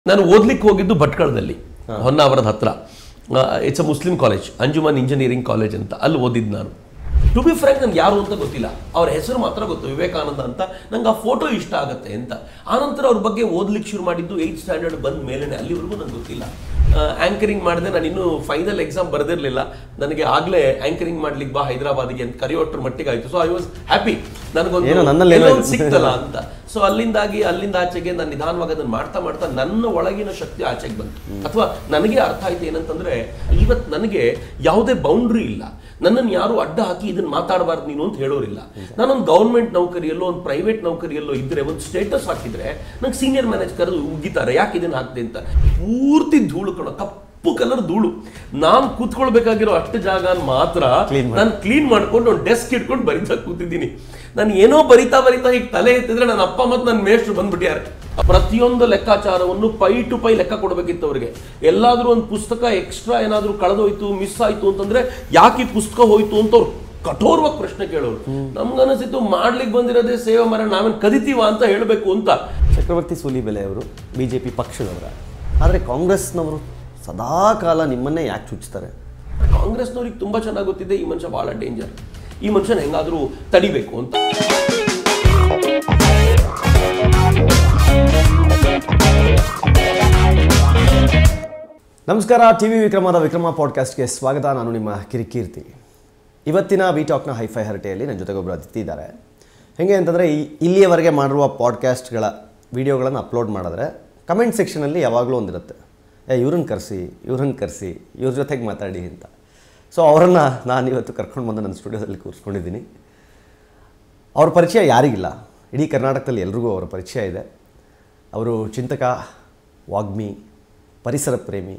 ನಾನು ಓದ್ಲಿಕ್ಕೆ ಹೋಗಿದ್ದು ಭಟ್ಕಳದಲ್ಲಿ ಹೊನ್ನಾವರದ ಹತ್ರ it's a Muslim college Anjuman engineering college ಅಂತ ಅಲ್ಲಿ ಓದಿದ್ದು ನಾನು ಟು ಬಿ ಫ್ರ್ಯಾಂಕ್ ನನ್ಗೆ ಯಾರು ಅಂತ ಗೊತ್ತಿಲ್ಲ ಅವ್ರ ಹೆಸರು ಮಾತ್ರ ಗೊತ್ತು ವಿವೇಕಾನಂದ ಅಂತ ನಂಗೆ ಆ ಫೋಟೋ ಇಷ್ಟ ಆಗುತ್ತೆ ಅಂತ ಆನಂತರ ಅವ್ರ ಬಗ್ಗೆ ಓದ್ಲಿಕ್ಕೆ ಶುರು ಮಾಡಿದ್ದು ಏಯ್ತ್ ಸ್ಟ್ಯಾಂಡರ್ಡ್ ಬಂದ ಮೇಲೆನೆ ಅಲ್ಲಿವರೆಗೂ ನಂಗೆ ಗೊತ್ತಿಲ್ಲ ಆಂಕರಿಂಗ್ ಮಾಡಿದೆ ನಾನು ಇನ್ನೂ ಫೈನಲ್ ಎಕ್ಸಾಮ್ ಬರೆದಿರಲಿಲ್ಲ ನನಗೆ ಆಗಲೇ ಆಂಕರಿಂಗ್ ಮಾಡ್ಲಿಕ್ಕೆ ಬಾ ಹೈದರಾಬಾದ್ಗೆ ಅಂತ ಕರೆಯೋಟ್ರ ಮಟ್ಟಿಗೆ ಆಯಿತು ಸೊ ಐ ವಾಸ್ ಹ್ಯಾಪಿ ನನಗೊಂದು ಏನೋ ನನ್ನಲ್ಲಿ ಏನೋ ಏನೋ ಒಂದು ಸಿಕ್ತಲ್ಲ ಅಂತ ಸೊ ಅಲ್ಲಿಂದಾಗಿ ಅಲ್ಲಿಂದ ಆಚೆಗೆ ನಾನು ನಿಧಾನವಾಗಿ ಅದನ್ನ ಮಾಡ್ತಾ ಮಾಡ್ತಾ ನನ್ನ ಒಳಗಿನ ಶಕ್ತಿ ಆಚೆಗೆ ಬಂತು ಅಥವಾ ನನಗೆ ಅರ್ಥ ಆಯ್ತು ಏನಂತಂದ್ರೆ ಇವತ್ತು ನನಗೆ ಯಾವುದೇ ಬೌಂಡ್ರಿ ಇಲ್ಲ ನನ್ನನ್ನು ಯಾರು ಅಡ್ಡ ಹಾಕಿ ಇದನ್ನ ಮಾತಾಡಬಾರ್ದು ನೀನು ಅಂತ ಹೇಳೋರಿಲ್ಲ ನಾನೊಂದು ಗೌರ್ಮೆಂಟ್ ನೌಕರಿಯಲ್ಲೋ ಒಂದು ಪ್ರೈವೇಟ್ ನೌಕರಿಯಲ್ಲೋ ಇದ್ರೆ ಒಂದು ಸ್ಟೇಟಸ್ ಹಾಕಿದ್ರೆ ನಂಗೆ ಸೀನಿಯರ್ ಮ್ಯಾನೇಜ್ ಕರೆದು ಉಗಿತಾರೆ ಯಾಕೆ ಇದನ್ನ ಹಾಕ್ದೆ ಅಂತ ಪೂರ್ತಿ ಧೂಳು ಕಣ ಕಪ್ಪು ಕಲರ್ ಧೂಳು ನಾನು ಕೂತ್ಕೊಳ್ಬೇಕಾಗಿರೋ ಅಷ್ಟು ಜಾಗ ಮಾತ್ರ ನಾನು ಕ್ಲೀನ್ ಮಾಡ್ಕೊಂಡು ಒಂದು ಡೆಸ್ಕ್ ಇಟ್ಕೊಂಡು ಬರಿತಾ ಕೂತಿದ್ದೀನಿ ನಾನು ಏನೋ ಬರಿತಾ ಬರಿತಾ ಈಗ ತಲೆ ಎತ್ತಿದ್ರೆ ನನ್ನ ಅಪ್ಪ ಮತ್ತು ನನ್ನ ಮೇಷ್ಟ್ರು ಬಂದ್ಬಿಟ್ಟಾರೆ ಪ್ರತಿಯೊಂದು ಲೆಕ್ಕಾಚಾರವನ್ನು ಪೈ ಟು ಪೈ ಲೆಕ್ಕ ಕೊಡಬೇಕಿತ್ತು ಅವರಿಗೆ ಎಲ್ಲಾದ್ರೂ ಒಂದು ಪುಸ್ತಕ ಎಕ್ಸ್ಟ್ರಾ ಏನಾದ್ರೂ ಕಳೆದೋಯ್ತು ಮಿಸ್ ಆಯ್ತು ಅಂತಂದ್ರೆ ಯಾಕೆ ಈ ಪುಸ್ತಕ ಹೋಯ್ತು ಅಂತ ಅವ್ರು ಕಠೋರವಾಗಿ ಪ್ರಶ್ನೆ ಕೇಳೋರು ನಮ್ಗನಿಸಿತ್ತು ಮಾಡ್ಲಿಕ್ಕೆ ಬಂದಿರೋದೇ ಸೇವೆ ಮರ ನಾವೇನು ಕದಿತೀವ ಅಂತ ಹೇಳಬೇಕು ಅಂತ ಚಕ್ರವರ್ತಿ ಸೂಲಿಬೆಲೆ ಅವರು ಬಿ ಜೆ ಪಿ ಪಕ್ಷದವರ ಆದರೆ ಕಾಂಗ್ರೆಸ್ನವರು ಸದಾ ಕಾಲ ನಿಮ್ಮನ್ನೇ ಯಾಕೆ ಚುಚ್ತಾರೆ ಕಾಂಗ್ರೆಸ್ನವ್ರಿಗೆ ತುಂಬಾ ಚೆನ್ನಾಗಿ ಗೊತ್ತಿದೆ ಈ ಮನುಷ್ಯ ಬಹಳ ಡೇಂಜರ್ ಈ ಮನುಷ್ಯನ ಹೆಂಗಾದ್ರೂ ತಡಿಬೇಕು ಅಂತ ನಮಸ್ಕಾರ ಟಿ ವಿ ವಿಕ್ರಮದ ವಿಕ್ರಮ ಪಾಡ್ಕಾಸ್ಟ್ಗೆ ಸ್ವಾಗತ ನಾನು ನಿಮ್ಮ ಕಿರಿಕೀರ್ತಿ ಇವತ್ತಿನ ವಿ ಟಾಕ್ನ ಹೈಫೈ ಹರಟೆಯಲ್ಲಿ ನನ್ನ ಜೊತೆಗೊಬ್ಬರು ಅತಿಥಿ ಇದ್ದಾರೆ ಹೇಗೆ ಅಂತಂದರೆ ಈ ಇಲ್ಲಿಯವರೆಗೆ ಮಾಡಿರುವ ಪಾಡ್ಕಾಸ್ಟ್ಗಳ ವೀಡಿಯೋಗಳನ್ನು ಅಪ್ಲೋಡ್ ಮಾಡಿದ್ರೆ ಕಮೆಂಟ್ ಸೆಕ್ಷನಲ್ಲಿ ಯಾವಾಗಲೂ ಒಂದಿರುತ್ತೆ ಏ ಇವ್ರನ್ನ ಕರೆಸಿ ಇವ್ರನ್ನ ಕರೆಸಿ ಇವ್ರ ಜೊತೆಗೆ ಮಾತಾಡಿ ಅಂತ ಸೊ ಅವರನ್ನು ನಾನು ಇವತ್ತು ಕರ್ಕೊಂಡು ಬಂದು ನನ್ನ ಸ್ಟುಡಿಯೋದಲ್ಲಿ ಕೂರಿಸ್ಕೊಂಡಿದ್ದೀನಿ ಅವ್ರ ಪರಿಚಯ ಯಾರಿಗಿಲ್ಲ ಇಡೀ ಕರ್ನಾಟಕದಲ್ಲಿ ಎಲ್ರಿಗೂ ಅವರ ಪರಿಚಯ ಇದೆ ಅವರು ಚಿಂತಕ ವಾಗ್ಮಿ ಪರಿಸರ ಪ್ರೇಮಿ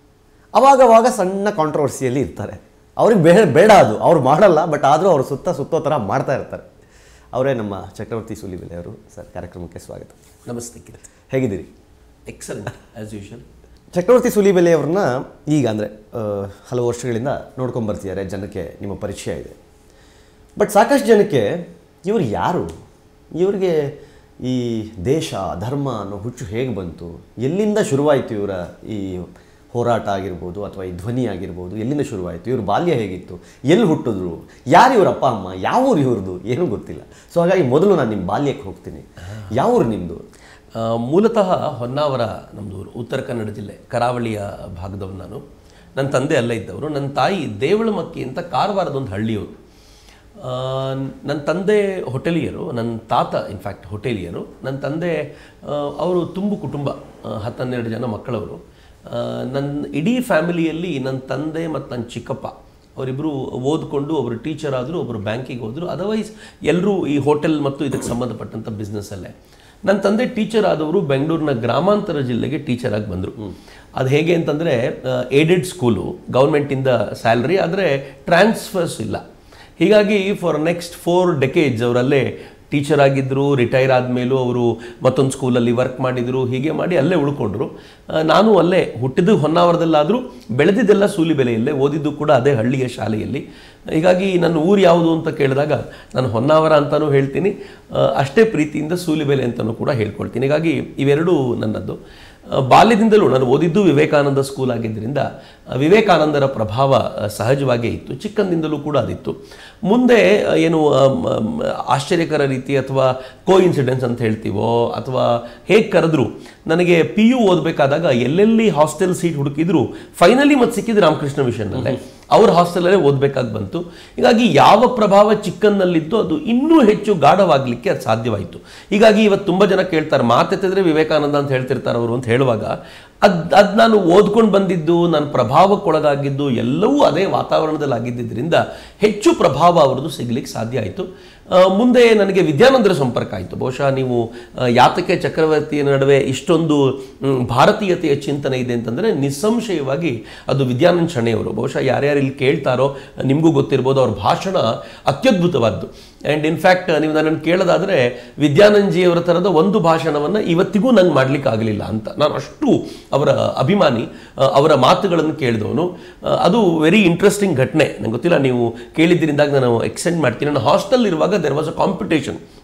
ಅವಾಗವಾಗ ಸಣ್ಣ ಕಾಂಟ್ರವರ್ಸಿಯಲ್ಲಿ ಇರ್ತಾರೆ ಅವ್ರಿಗೆ ಬೇಡ ಬೇಡ ಅದು ಅವ್ರು ಮಾಡಲ್ಲ ಬಟ್ ಆದರೂ ಅವ್ರು ಸುತ್ತ ಸುತ್ತೋ ಥರ ಮಾಡ್ತಾ ಇರ್ತಾರೆ ಅವರೇ ನಮ್ಮ ಚಕ್ರವರ್ತಿ ಸೂಲಿಬೆಲೆ ಅವರು ಸರ್ ಕಾರ್ಯಕ್ರಮಕ್ಕೆ ಸ್ವಾಗತ ನಮಸ್ತೆ ಕಿರಣ್ ಹೇಗಿದ್ದೀರಿ excellent as usual Chakravarti Sulibele ಅವ್ರನ್ನ ಈಗ ಅಂದರೆ ಹಲವು ವರ್ಷಗಳಿಂದ ನೋಡ್ಕೊಂಬರ್ತಿದ್ದಾರೆ ಜನಕ್ಕೆ ನಿಮ್ಮ ಪರಿಚಯ ಇದೆ ಬಟ್ ಸಾಕಷ್ಟು ಜನಕ್ಕೆ ಇವರು ಯಾರು ಇವರಿಗೆ ಈ ದೇಶ ಧರ್ಮ ಅನ್ನೋ ಹುಚ್ಚು ಹೇಗೆ ಬಂತು ಎಲ್ಲಿಂದ ಶುರುವಾಯಿತು ಇವರ ಈ ಹೋರಾಟ ಆಗಿರ್ಬೋದು ಅಥವಾ ಈ ಧ್ವನಿ ಆಗಿರ್ಬೋದು ಎಲ್ಲಿಂದ ಶುರುವಾಯಿತು ಇವ್ರ ಬಾಲ್ಯ ಹೇಗಿತ್ತು ಎಲ್ಲಿ ಹುಟ್ಟಿದ್ರು ಯಾರು ಇವ್ರ ಅಪ್ಪ ಅಮ್ಮ ಯಾವ ಊರು ಇವ್ರದ್ದು ಏನೂ ಗೊತ್ತಿಲ್ಲ ಸೊ ಹಾಗಾಗಿ ಮೊದಲು ನಾನು ನಿಮ್ಮ ಬಾಲ್ಯಕ್ಕೆ ಹೋಗ್ತೀನಿ ಯಾವ ಊರು ನಿಮ್ಮದು ಆ, ಮೂಲತಃ ಹೊನ್ನಾವರ ನಮ್ಮದು ಊರು ಉತ್ತರ ಕನ್ನಡ ಜಿಲ್ಲೆ ಕರಾವಳಿಯ ಭಾಗದವನು ನಾನು ನನ್ನ ತಂದೆ ಅಲ್ಲೇ ಇದ್ದವರು ನನ್ನ ತಾಯಿ ದೇವಳಮಕ್ಕಿ ಅಂತ ಕಾರವಾರದ ಒಂದು ಹಳ್ಳಿಯವರು ಆ, ನನ್ನ ತಂದೆ ಹೋಟೆಲಿಯರು ನನ್ನ ತಾತ ಇನ್ಫ್ಯಾಕ್ಟ್ ಹೋಟೆಲಿಯರು ನನ್ನ ತಂದೆ ಆ, ಅವರು ತುಂಬು ಕುಟುಂಬ ಆ, ಹತ್ತನ್ನೆರಡು ಜನ ಮಕ್ಕಳವರು ಆ, ನನ್ನ ಇಡೀ ಫ್ಯಾಮಿಲಿಯಲ್ಲಿ ನನ್ನ ತಂದೆ ಮತ್ತು ನನ್ನ ಚಿಕ್ಕಪ್ಪ ಅವರಿಬ್ಬರು ಓದ್ಕೊಂಡು ಒಬ್ಬರು ಟೀಚರ್ ಆದರು ಒಬ್ಬರು ಬ್ಯಾಂಕಿಗೆ ಹೋದರು ಅದರ್ವೈಸ್ ಎಲ್ಲರೂ ಈ ಹೋಟೆಲ್ ಮತ್ತು ಇದಕ್ಕೆ ಸಂಬಂಧಪಟ್ಟಂಥ ಬಿಸ್ನೆಸ್ಸಲ್ಲೇ ನನ್ನ ತಂದೆ ಟೀಚರ್ ಆದವರು ಬೆಂಗಳೂರಿನ ಗ್ರಾಮಾಂತರ ಜಿಲ್ಲೆಗೆ ಟೀಚರ್ ಆಗಿ ಬಂದರು ಅದು ಹೇಗೆ ಅಂತಂದರೆ ಏಡೆಡ್ ಸ್ಕೂಲು ಗೌರ್ಮೆಂಟಿಂದ ಸ್ಯಾಲ್ರಿ ಆದರೆ ಟ್ರಾನ್ಸ್ಫರ್ಸ್ ಇಲ್ಲ ಹೀಗಾಗಿ ಫಾರ್ ನೆಕ್ಸ್ಟ್ ಫೋರ್ ಡೆಕೇಜ್ಸ್ ಅವರಲ್ಲೇ ಟೀಚರ್ ಆಗಿದ್ದರು ರಿಟೈರ್ ಆದಮೇಲೂ ಅವರು ಮತ್ತೊಂದು ಸ್ಕೂಲಲ್ಲಿ ವರ್ಕ್ ಮಾಡಿದರು ಹೀಗೆ ಮಾಡಿ ಅಲ್ಲೇ ಉಳ್ಕೊಂಡ್ರು ಆ, ನಾನು ಅಲ್ಲೇ ಹುಟ್ಟಿದ್ದು ಹೊನ್ನಾವರದಲ್ಲಾದರೂ ಬೆಳೆದಿದ್ದೆಲ್ಲ ಸೂಲಿಬೆಲೆಯಲ್ಲೇ ಓದಿದ್ದು ಕೂಡ ಅದೇ ಹಳ್ಳಿಯ ಶಾಲೆಯಲ್ಲಿ ಹೀಗಾಗಿ ನನ್ನ ಊರು ಯಾವುದು ಅಂತ ಕೇಳಿದಾಗ ನಾನು ಹೊನ್ನಾವರ ಅಂತಲೂ ಹೇಳ್ತೀನಿ ಆ, ಅಷ್ಟೇ ಪ್ರೀತಿಯಿಂದ ಸೂಲಿಬೆಲೆ ಅಂತಲೂ ಕೂಡ ಹೇಳ್ಕೊಳ್ತೀನಿ ಹೀಗಾಗಿ ಇವೆರಡೂ ನನ್ನದ್ದು ಆ, ಬಾಲ್ಯದಿಂದಲೂ ನಾನು ಓದಿದ್ದು ವಿವೇಕಾನಂದ ಸ್ಕೂಲ್ ಆಗಿದ್ದರಿಂದ ಆ, ವಿವೇಕಾನಂದರ ಪ್ರಭಾವ ಆ, ಸಹಜವಾಗೇ ಇತ್ತು ಚಿಕ್ಕಂದಿಂದಲೂ ಕೂಡ ಅದಿತ್ತು ಮುಂದೆ ಆ, ಏನು ಆ, ಮ- ಮ- ಆಶ್ಚರ್ಯಕರ ರೀತಿ ಅಥವಾ ಕೋ ಇನ್ಸಿಡೆನ್ಸ್ ಅಂತ ಹೇಳ್ತೀವೋ ಅಥವಾ ಹೇಗೆ ಕರೆದ್ರು ನನಗೆ ಪಿ ಯು ಓದಬೇಕಾದಾಗ ಎಲ್ಲೆಲ್ಲಿ ಹಾಸ್ಟೆಲ್ ಸೀಟ್ ಹುಡುಕಿದ್ರು ಫೈನಲಿ ಮತ್ತೆ ಸಿಕ್ಕಿದ್ದು ರಾಮಕೃಷ್ಣ ಮಿಷನ್ನಲ್ಲೇ ಅವ್ರ ಹಾಸ್ಟೆಲಲ್ಲೇ ಓದಬೇಕಾಗಿ ಬಂತು ಹೀಗಾಗಿ ಯಾವ ಪ್ರಭಾವ ಚಿಕ್ಕನ್ನಲ್ಲಿತ್ತು ಅದು ಇನ್ನೂ ಹೆಚ್ಚು ಗಾಢವಾಗಲಿಕ್ಕೆ ಅದು ಸಾಧ್ಯವಾಯಿತು ಹೀಗಾಗಿ ಇವತ್ತು ತುಂಬ ಜನ ಕೇಳ್ತಾರೆ ಮಾತೆತ್ತಿದ್ರೆ ವಿವೇಕಾನಂದ ಅಂತ ಹೇಳ್ತಿರ್ತಾರೆ ಅವರು ಅಂತ ಹೇಳುವಾಗ ಅದು ಅದು ನಾನು ಓದ್ಕೊಂಡು ಬಂದಿದ್ದು ನನ್ನ ಪ್ರಭಾವಕ್ಕೊಳಗಾಗಿದ್ದು ಎಲ್ಲವೂ ಅದೇ ವಾತಾವರಣದಲ್ಲಿ ಆಗಿದ್ದರಿಂದ ಹೆಚ್ಚು ಪ್ರಭಾವ ಅವರದ್ದು ಸಿಗ್ಲಿಕ್ಕೆ ಸಾಧ್ಯ ಆಯಿತು ಆ, ಮುಂದೆ ನನಗೆ ವಿದ್ಯಾನಂದರ ಸಂಪರ್ಕ ಆಯಿತು ಬಹುಶಃ ನೀವು ಆ, ಯಾತಕ್ಕೆ ಚಕ್ರವರ್ತಿಯ ನಡುವೆ ಇಷ್ಟೊಂದು ಮ್, ಭಾರತೀಯತೆಯ ಚಿಂತನೆ ಇದೆ ಅಂತಂದರೆ ನಿಸ್ಸಂಶಯವಾಗಿ ಅದು ವಿದ್ಯಾನಂದ ಶಣೆಯವರು ಬಹುಶಃ ಯಾರ್ಯಾರು ಇಲ್ಲಿ ಕೇಳ್ತಾರೋ ನಿಮಗೂ ಗೊತ್ತಿರ್ಬೋದು ಅವ್ರ ಭಾಷಣ ಅತ್ಯದ್ಭುತವಾದ್ದು ಆ್ಯಂಡ್ ಇನ್ಫ್ಯಾಕ್ಟ್ ನೀವು ನನ್ನನ್ನು ಕೇಳೋದಾದರೆ ವಿದ್ಯಾನಂದಜಿಯವರ ಥರದ ಒಂದು ಭಾಷಣವನ್ನು ಇವತ್ತಿಗೂ ನಂಗೆ ಮಾಡ್ಲಿಕ್ಕೆ ಆಗಲಿಲ್ಲ ಅಂತ ನಾನು ಅಷ್ಟು ಅವರ ಅಭಿಮಾನಿ ಆ, ಅವರ ಮಾತುಗಳನ್ನು ಕೇಳಿದವನು ಆ, ಅದು ವೆರಿ ಇಂಟ್ರೆಸ್ಟಿಂಗ್ ಘಟನೆ ನಂಗೆ ಗೊತ್ತಿಲ್ಲ ನೀವು ಕೇಳಿದ್ರಿಂದಾಗ ನಾನು ಎಕ್ಸ್ಟೆಂಡ್ ಮಾಡ್ತೀನಿ ನಾನು ಹಾಸ್ಟೆಲ್ ಇರುವಾಗ ದೆರ್ ವಾಸ್ ಅ ಕಾಂಪಿಟೇಷನ್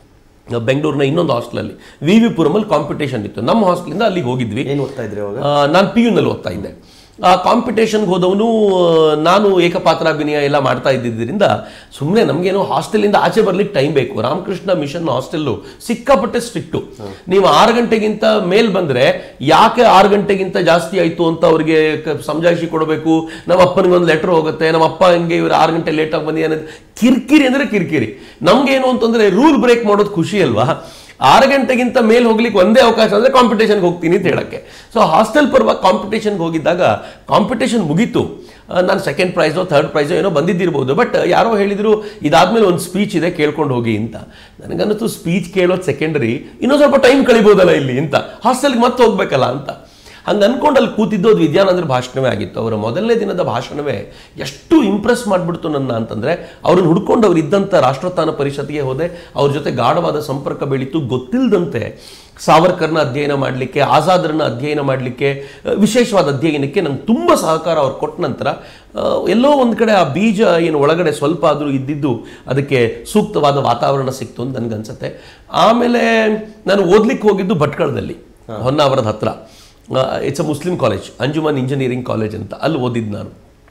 ಬೆಂಗಳೂರಿನ ಇನ್ನೊಂದು ಹಾಸ್ಟೆಲಲ್ಲಿ ವಿ ವಿ ಪುರಮಲ್ಲಿ ಕಾಂಪಿಟೇಷನ್ ಇತ್ತು ನಮ್ಮ ಹಾಸ್ಟೆಲಿಂದ ಅಲ್ಲಿಗೆ ಹೋಗಿದ್ವಿ ಏನು ಓದ್ತಾ ಇದ್ರಿ ಅವಾಗ ನಾನು ಪಿ ಯುನಲ್ಲಿ ಓದ್ತಾ ಇದ್ದೆ ಆ ಕಾಂಪಿಟೇಷನ್ಗೆ ಹೋದವನು ನಾನು ಏಕಪಾತ್ರಾಭಿನಯ ಎಲ್ಲ ಮಾಡ್ತಾ ಇದ್ದಿದ್ದರಿಂದ ಸುಮ್ಮನೆ ನಮಗೇನು ಹಾಸ್ಟೆಲಿಂದ ಆಚೆ ಬರ್ಲಿಕ್ಕೆ ಟೈಮ್ ಬೇಕು ರಾಮಕೃಷ್ಣ ಮಿಷನ್ ಹಾಸ್ಟೆಲ್ಲು ಸಿಕ್ಕಾಪಟ್ಟೆ ಸ್ಟ್ರಿಕ್ಟು ನೀವು ಆರು ಗಂಟೆಗಿಂತ ಮೇಲ್ ಬಂದ್ರೆ ಯಾಕೆ ಆರು ಗಂಟೆಗಿಂತ ಜಾಸ್ತಿ ಆಯ್ತು ಅಂತ ಅವ್ರಿಗೆ ಕ- ಸಮಜಾಯಿಷಿ ಕೊಡಬೇಕು ನಮ್ಮ ಅಪ್ಪನಿಗೆ ಒಂದು ಲೆಟರ್ ಹೋಗುತ್ತೆ ನಮ್ಮ ಅಪ್ಪ ಹಿಂಗೆ ಇವ್ರು ಆರು ಗಂಟೆ ಲೇಟಾಗಿ ಬಂದಿ ಅನ್ನೋದು ಕಿರಿಕಿರಿ ಅಂದ್ರೆ ಕಿರಿಕಿರಿ ನಮ್ಗೇನು ಅಂತಂದ್ರೆ ರೂಲ್ ಬ್ರೇಕ್ ಮಾಡೋದು ಖುಷಿ ಅಲ್ವಾ ಆರು ಗಂಟೆಗಿಂತ ಮೇಲೆ ಹೋಗ್ಲಿಕ್ಕೆ ಒಂದೇ ಅವಕಾಶ ಅಂದ್ರೆ ಕಾಂಪಿಟೇಷನ್ಗೆ ಹೋಗ್ತೀನಿ ಅಂತ ಹೇಳಕ್ಕೆ ಸೊ ಹಾಸ್ಟೆಲ್ ಪರವಾಗಿ ಕಾಂಪಿಟೇಷನ್ಗೆ ಹೋಗಿದ್ದಾಗ ಕಾಂಪಿಟೇಷನ್ ಮುಗೀತು ನಾನು ಸೆಕೆಂಡ್ ಪ್ರೈಸೋ ಥರ್ಡ್ ಪ್ರೈಸೋ ಏನೋ ಬಂದಿದ್ದಿರ್ಬೋದು ಬಟ್ ಯಾರೋ ಹೇಳಿದ್ರು ಇದಾದ್ಮೇಲೆ ಒಂದು ಸ್ಪೀಚ್ ಇದೆ ಕೇಳ್ಕೊಂಡು ಹೋಗಿ ಅಂತ ನನಗನ್ನಿಸ್ತು ಸ್ಪೀಚ್ ಕೇಳೋದು ಸೆಕೆಂಡರಿ ಇನ್ನೊಂದು ಸ್ವಲ್ಪ ಟೈಮ್ ಕಳಿಬೋದಲ್ಲ ಇಲ್ಲಿ ಅಂತ ಹಾಸ್ಟೆಲ್ಗೆ ಮತ್ತೆ ಹೋಗ್ಬೇಕಲ್ಲ ಅಂತ ಹಂಗೆ ಅನ್ಕೊಂಡು ಅಲ್ಲಿ ಕೂತಿದ್ದು ಅದು ವಿದ್ಯಾನಂದ್ರ ಭಾಷಣವೇ ಆಗಿತ್ತು ಅವರ ಮೊದಲನೇ ದಿನದ ಭಾಷಣವೇ ಎಷ್ಟು ಇಂಪ್ರೆಸ್ ಮಾಡಿಬಿಡ್ತು ನನ್ನ ಅಂತಂದರೆ ಅವ್ರನ್ನ ಹುಡ್ಕೊಂಡು ಅವ್ರು ಇದ್ದಂಥ ರಾಷ್ಟ್ರೋತ್ಥಾನ ಪರಿಷತ್ಗೆ ಹೋದೆ ಅವ್ರ ಜೊತೆ ಗಾಢವಾದ ಸಂಪರ್ಕ ಬೆಳೀತು ಗೊತ್ತಿಲ್ಲದಂತೆ ಸಾವರ್ಕರ್ನ ಅಧ್ಯಯನ ಮಾಡಲಿಕ್ಕೆ ಆಜಾದ್ರನ್ನ ಅಧ್ಯಯನ ಮಾಡಲಿಕ್ಕೆ ವಿಶೇಷವಾದ ಅಧ್ಯಯನಕ್ಕೆ ನಂಗೆ ತುಂಬ ಸಹಕಾರ ಅವ್ರು ಕೊಟ್ಟ ನಂತರ ಆ, ಎಲ್ಲೋ ಒಂದು ಕಡೆ ಆ ಬೀಜ ಏನು ಒಳಗಡೆ ಸ್ವಲ್ಪ ಆದರೂ ಇದ್ದಿದ್ದು ಅದಕ್ಕೆ ಸೂಕ್ತವಾದ ವಾತಾವರಣ ಸಿಕ್ತು ಅಂತ ನನಗನ್ಸುತ್ತೆ ಆಮೇಲೆ ನಾನು ಓದ್ಲಿಕ್ಕೆ ಹೋಗಿದ್ದು ಭಟ್ಕಳದಲ್ಲಿ ಹೊನ್ನಾವರದ ಹತ್ರ it's a Muslim college Anjuman engineering college ಅಂತ ಅಲ್ಲಿ ಓದಿದ್ದು ನಾನು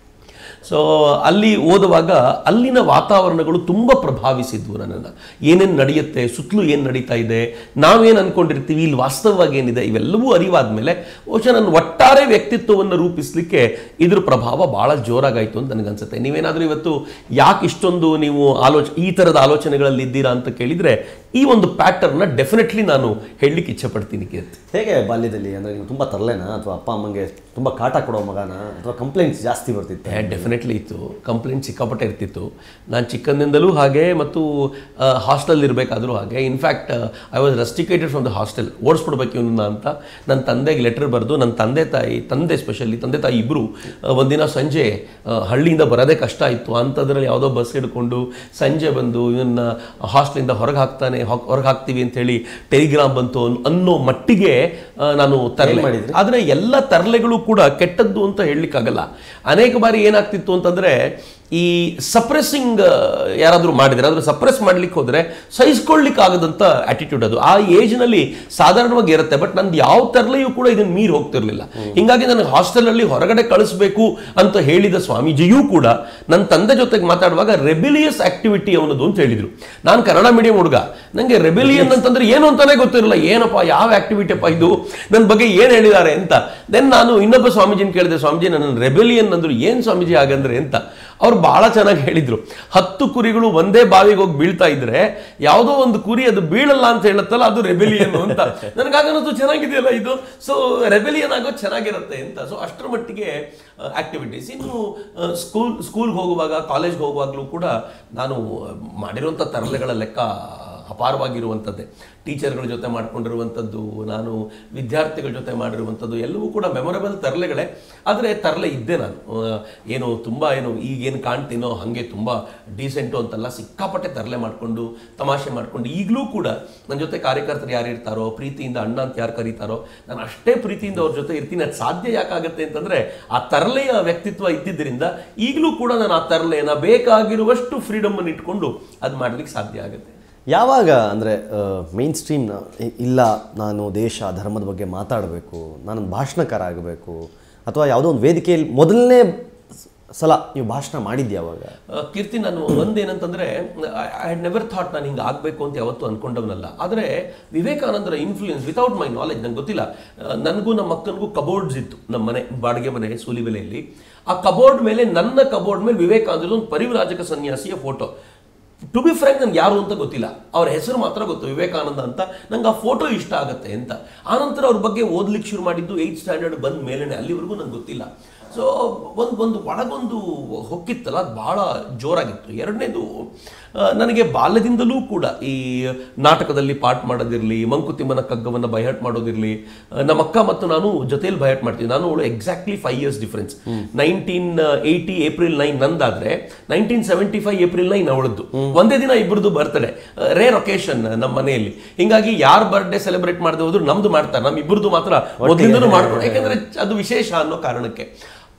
ಸೊ ಅಲ್ಲಿ ಓದುವಾಗ ಅಲ್ಲಿನ ವಾತಾವರಣಗಳು ತುಂಬ ಪ್ರಭಾವಿಸಿದ್ವು ನನ್ನನ್ನು ಏನೇನು ನಡೆಯುತ್ತೆ ಸುತ್ತಲೂ ಏನು ನಡೀತಾ ಇದೆ ನಾವೇನು ಅನ್ಕೊಂಡಿರ್ತೀವಿ ಇಲ್ಲಿ ವಾಸ್ತವವಾಗಿ ಏನಿದೆ ಇವೆಲ್ಲವೂ ಅರಿವಾದ ಮೇಲೆ ಬಹುಶಃ ನನ್ನ ಒಟ್ಟಾರೆ ವ್ಯಕ್ತಿತ್ವವನ್ನು ರೂಪಿಸಲಿಕ್ಕೆ ಇದ್ರ ಪ್ರಭಾವ ಭಾಳ ಜೋರಾಗಾಯಿತು ಅಂತ ನನಗನ್ಸುತ್ತೆ ನೀವೇನಾದರೂ ಇವತ್ತು ಯಾಕೆ ಇಷ್ಟೊಂದು ನೀವು ಆಲೋಚ ಈ ಥರದ ಆಲೋಚನೆಗಳಲ್ಲಿ ಇದ್ದೀರಾ ಅಂತ ಕೇಳಿದರೆ ಈ ಒಂದು ಪ್ಯಾಟರ್ನ ಡೆಫಿನೆಟ್ಲಿ ನಾನು ಹೇಳಲಿಕ್ಕೆ ಇಚ್ಛೆಪಡ್ತೀನಿ ಕೀರ್ತಿ ಹೇಗೆ ಬಾಲ್ಯದಲ್ಲಿ ಅಂದರೆ ನೀವು ತುಂಬ ತರಲೆನಾ ಅಥವಾ ಅಪ್ಪ ಅಮ್ಮಂಗೆ ತುಂಬ ಕಾಟ ಕೊಡೋ ಮಗನ ಅಥವಾ ಕಂಪ್ಲೇಂಟ್ಸ್ ಜಾಸ್ತಿ ಬರ್ತಿತ್ತು ಡೆಫಿನೆಟ್ಲಿ ಇತ್ತು ಕಂಪ್ಲೇಂಟ್ ಸಿಕ್ಕಾಪಟ್ಟೆ ಇರ್ತಿತ್ತು ನಾನು ಚಿಕ್ಕಂದಿಂದಲೂ ಹಾಗೆ ಮತ್ತು ಹಾಸ್ಟೆಲ್ ಇರಬೇಕಾದ್ರೂ ಹಾಗೆ in fact I was rusticated from the hostel ಓಡಿಸ್ಬಿಡ್ಬೇಕು ಇವನ್ನ ಅಂತ ನನ್ನ ತಂದೆಗೆ ಲೆಟರ್ ಬರೆದು ನನ್ನ ತಂದೆ ತಾಯಿ ತಂದೆ ಸ್ಪೆಷಲಿ ತಂದೆ ತಾಯಿ ಇಬ್ಬರು ಒಂದಿನ ಸಂಜೆ ಆ, ಹಳ್ಳಿಯಿಂದ ಬರೋದೇ ಕಷ್ಟ ಇತ್ತು ಅಂಥದ್ರಲ್ಲಿ ಯಾವುದೋ ಬಸ್ ಹಿಡ್ಕೊಂಡು ಸಂಜೆ ಬಂದು ಇವನ್ನ ಹಾಸ್ಟೆಲಿಂದ ಹೊರಗೆ ಹಾಕ್ತಾನೆ ಹೊರಗೆ ಹಾಕ್ತೀವಿ ಅಂತೇಳಿ ಟೆಲಿಗ್ರಾಮ್ ಬಂತು ಅನ್- ಅನ್ನೋ ಮಟ್ಟಿಗೆ ಆ, ನಾನು ತರಲೆ ಮಾಡಿದ್ರಿ? ಆದರೆ ಎಲ್ಲ ತರಲೆಗಳು ಕೂಡ ಕೆಟ್ಟದ್ದು ಅಂತ ಹೇಳಲಿಕ್ಕಾಗಲ್ಲ ಅನೇಕ ಬಾರಿ ಏನಾಗ್ತಿತ್ತು ಅಂತಂದ್ರೆ ಈ ಸಪ್ರೆಸ್ಸಿಂಗ್ ಯಾರಾದರೂ ಮಾಡಿದರೆ ಅದ್ರ ಸಪ್ರೆಸ್ ಮಾಡ್ಲಿಕ್ಕೆ ಹೋದ್ರೆ ಸಹಿಸ್ಕೊಳ್ಲಿಕ್ಕೆ ಆಗದಂತ ಆಟಿಟ್ಯೂಡ್ ಅದು ಆ ಏಜ್ನಲ್ಲಿ ಸಾಧಾರಣವಾಗಿ ಇರುತ್ತೆ ಬಟ್ ನಂದು ಯಾವ ತರಲೆಯೂ ಕೂಡ ಇದನ್ನ ಮೀರಿ ಹೋಗ್ತಿರ್ಲಿಲ್ಲ ಹಿಂಗಾಗಿ ನನಗೆ ಹಾಸ್ಟೆಲಲ್ಲಿ ಹೊರಗಡೆ ಕಳಿಸ್ಬೇಕು ಅಂತ ಹೇಳಿದ ಸ್ವಾಮೀಜಿಯೂ ಕೂಡ ನನ್ನ ತಂದೆ ಜೊತೆಗೆ ಮಾತಾಡುವಾಗ ರೆಬಿಲಿಯಸ್ ಆಕ್ಟಿವಿಟಿ ಅವನದು ಅಂತ ಹೇಳಿದ್ರು ನಾನು ಕನ್ನಡ ಮೀಡಿಯಂ ಹುಡುಗ ನನಗೆ ರೆಬಿಲಿಯನ್ ಅಂತಂದ್ರೆ ಏನು ಅಂತಾನೆ ಗೊತ್ತಿರಲಿಲ್ಲ ಏನಪ್ಪ ಯಾವ ಆಕ್ಟಿವಿಟಿಯಪ್ಪ ಇದು ನನ್ನ ಬಗ್ಗೆ ಏನು ಹೇಳಿದ್ದಾರೆ ಅಂತ ದೆನ್ ನಾನು ಇನ್ನೊಬ್ಬ ಸ್ವಾಮೀಜಿನ ಕೇಳಿದೆ ಸ್ವಾಮೀಜಿ ನನ್ನ ರೆಬೆಲಿಯನ್ ಅಂದ್ರು ಏನು ಸ್ವಾಮೀಜಿ ಹಾಗಂದ್ರೆ ಅಂತ ಅವ್ರು ಬಹಳ ಚೆನ್ನಾಗಿ ಹೇಳಿದ್ರು ಹತ್ತು ಕುರಿಗಳು ಒಂದೇ ಬಾವಿಗೆ ಹೋಗಿ ಬೀಳ್ತಾ ಇದ್ರೆ ಯಾವುದೋ ಒಂದು ಕುರಿ ಅದು ಬೀಳಲ್ಲ ಅಂತ ಹೇಳುತ್ತಲ್ಲ ಅದು ರೆಬೆಲಿಯನ್ ಅಂತ ನನಗಾಗನದು ಚೆನ್ನಾಗಿದೆಯಲ್ಲ ಇದು ಸೊ ರೆಬೆಲಿಯನ್ ಆಗೋದು ಚೆನ್ನಾಗಿರುತ್ತೆ ಅಂತ ಸೊ ಅಷ್ಟರ ಮಟ್ಟಿಗೆ ಆಕ್ಟಿವಿಟೀಸ್ ಇನ್ನು ಸ್ಕೂಲ್ ಸ್ಕೂಲ್ಗೆ ಹೋಗುವಾಗ ಕಾಲೇಜ್ಗೆ ಹೋಗುವಾಗಲೂ ಕೂಡ ನಾನು ಮಾಡಿರುವಂಥ ತರಲೆಗಳ ಲೆಕ್ಕ ಅಪಾರವಾಗಿರುವಂಥದ್ದೇ ಟೀಚರ್ಗಳ ಜೊತೆ ಮಾಡ್ಕೊಂಡಿರುವಂಥದ್ದು ನಾನು ವಿದ್ಯಾರ್ಥಿಗಳ ಜೊತೆ ಮಾಡಿರುವಂಥದ್ದು ಎಲ್ಲವೂ ಕೂಡ ಮೆಮೊರೇಬಲ್ ತರಲೆಗಳೇ ಆದರೆ ತರಲೆ ಇದ್ದೆ ನಾನು ಆ, ಏನು ತುಂಬ ಏನು ಈಗೇನು ಕಾಣ್ತೀನೋ ಹಾಗೆ ತುಂಬ ಡೀಸೆಂಟು ಅಂತೆಲ್ಲ ಸಿಕ್ಕಾಪಟ್ಟೆ ತರಲೆ ಮಾಡಿಕೊಂಡು ತಮಾಷೆ ಮಾಡಿಕೊಂಡು ಈಗಲೂ ಕೂಡ ನನ್ನ ಜೊತೆ ಕಾರ್ಯಕರ್ತರು ಯಾರು ಇರ್ತಾರೋ ಪ್ರೀತಿಯಿಂದ ಅಣ್ಣ ಅಂತ ಯಾರು ಕರೀತಾರೋ ನಾನು ಅಷ್ಟೇ ಪ್ರೀತಿಯಿಂದ ಅವ್ರ ಜೊತೆ ಇರ್ತೀನಿ ಅದು ಸಾಧ್ಯ ಯಾಕಾಗುತ್ತೆ ಅಂತಂದರೆ ಆ ತರಲೆಯ ವ್ಯಕ್ತಿತ್ವ ಇದ್ದಿದ್ದರಿಂದ ಈಗಲೂ ಕೂಡ ನಾನು ಆ ತರಲೆಯನ್ನು ಬೇಕಾಗಿರುವಷ್ಟು ಫ್ರೀಡಮನ್ನು ಇಟ್ಕೊಂಡು ಅದು ಮಾಡಲಿಕ್ಕೆ ಸಾಧ್ಯ ಆಗುತ್ತೆ ಯಾವಾಗ ಅಂದರೆ ಮೇನ್ ಸ್ಟ್ರೀಮ್ ಇಲ್ಲ ನಾನು ದೇಶ ಧರ್ಮದ ಬಗ್ಗೆ ಮಾತಾಡಬೇಕು ನಾನೊಂದು ಭಾಷಣಕಾರ ಆಗಬೇಕು ಅಥವಾ ಯಾವುದೋ ಒಂದು ವೇದಿಕೆಯಲ್ಲಿ ಮೊದಲನೇ ಸಲ ನೀವು ಭಾಷಣ ಮಾಡಿದ್ದೆ ಯಾವಾಗ ಆ, ಕೀರ್ತಿ ನಾನು ಒಂದೇನಂತಂದ್ರೆ ಐ ಹ್ಯಾಡ್ ನೆವರ್ ಥಾಟ್ ನಾನು ಹಿಂಗೆ ಆಗಬೇಕು ಅಂತ ಯಾವತ್ತೂ ಅನ್ಕೊಂಡವನಲ್ಲ ಆದರೆ ವಿವೇಕಾನಂದರ ಇನ್ಫ್ಲೂಯೆನ್ಸ್ ವಿತೌಟ್ ಮೈ ನಾಲೆಜ್ ನಂಗೆ ಗೊತ್ತಿಲ್ಲ ಆ, ನನಗೂ ನಮ್ಮ ಅಕ್ಕನಿಗೂ ಕಬೋರ್ಡ್ಸ್ ಇತ್ತು ನಮ್ಮ ಮನೆ ಬಾಡಿಗೆ ಮನೆ ಸೂಲಿಬೆಲೆಯಲ್ಲಿ ಆ ಕಬೋರ್ಡ್ ಮೇಲೆ ನನ್ನ ಕಬೋರ್ಡ್ ಮೇಲೆ ವಿವೇಕಾನಂದರ ಒಂದು ಪರಿವ್ರಾಜಕ ಸನ್ಯಾಸಿಯ ಫೋಟೋ ಟು ಬಿ ಫ್ರ್ಯಾಂಕ್ ನನ್ಗೆ ಯಾರು ಅಂತ ಗೊತ್ತಿಲ್ಲ ಅವ್ರ ಹೆಸರು ಮಾತ್ರ ಗೊತ್ತು ವಿವೇಕಾನಂದ ಅಂತ ನಂಗೆ ಆ ಫೋಟೋ ಇಷ್ಟ ಆಗುತ್ತೆ ಅಂತ ಆನಂತರ ಅವ್ರ ಬಗ್ಗೆ ಓದ್ಲಿಕ್ಕೆ ಶುರು ಮಾಡಿದ್ದು ಏಯ್ತ್ ಸ್ಟ್ಯಾಂಡರ್ಡ್ ಬಂದ ಮೇಲೆನೆ ಅಲ್ಲಿವರೆಗೂ ನಂಗೆ ಗೊತ್ತಿಲ್ಲ ಸೊ ಒಂದು ಒಂದು ಒಳಗೊಂದು ಹೊಕ್ಕಿತ್ತಲ್ಲ ಅದು ಭಾಳ ಜೋರಾಗಿತ್ತು ಎರಡನೇದು ಆ, ನನಗೆ ಬಾಲ್ಯದಿಂದಲೂ ಕೂಡ ಈ ನಾಟಕದಲ್ಲಿ ಪಾಠ ಮಾಡೋದಿರಲಿ ಮಂಕುತಿಮ್ಮನ ಕಗ್ಗವನ್ನು ಬೈಹಟ್ ಮಾಡೋದಿರಲಿ ನಮ್ಮ ಅಕ್ಕ ಮತ್ತು ನಾನು ಜೊತೆಯಲ್ಲಿ ಬೈಹಟ್ ಮಾಡ್ತೀವಿ ನಾನು ಅವಳು exactly five years difference nineteen eighty April nine ನಂದಾದ್ರೆ nineteen seventy five April nine ಅವಳದ್ದು ಒಂದೇ ದಿನ ಇಬ್ಬರದು ಬರ್ತಡೆ ರೇರ್ ಒಕೇಶನ್ ನಮ್ಮ ಮನೆಯಲ್ಲಿ ಹಿಂಗಾಗಿ ಯಾರ ಬರ್ಡೇ ಸೆಲೆಬ್ರೇಟ್ ಮಾಡದೆ ಹೋದ್ರು ನಮ್ದು ಮಾಡ್ತಾರೆ ನಮ್ಮ ಇಬ್ಬರದು ಮಾತ್ರ ಮೊದಲಿಂದನೂ ಮಾಡ್ಕೊಂಡು ಯಾಕಂದ್ರೆ ಅದು ವಿಶೇಷ ಅನ್ನೋ ಕಾರಣಕ್ಕೆ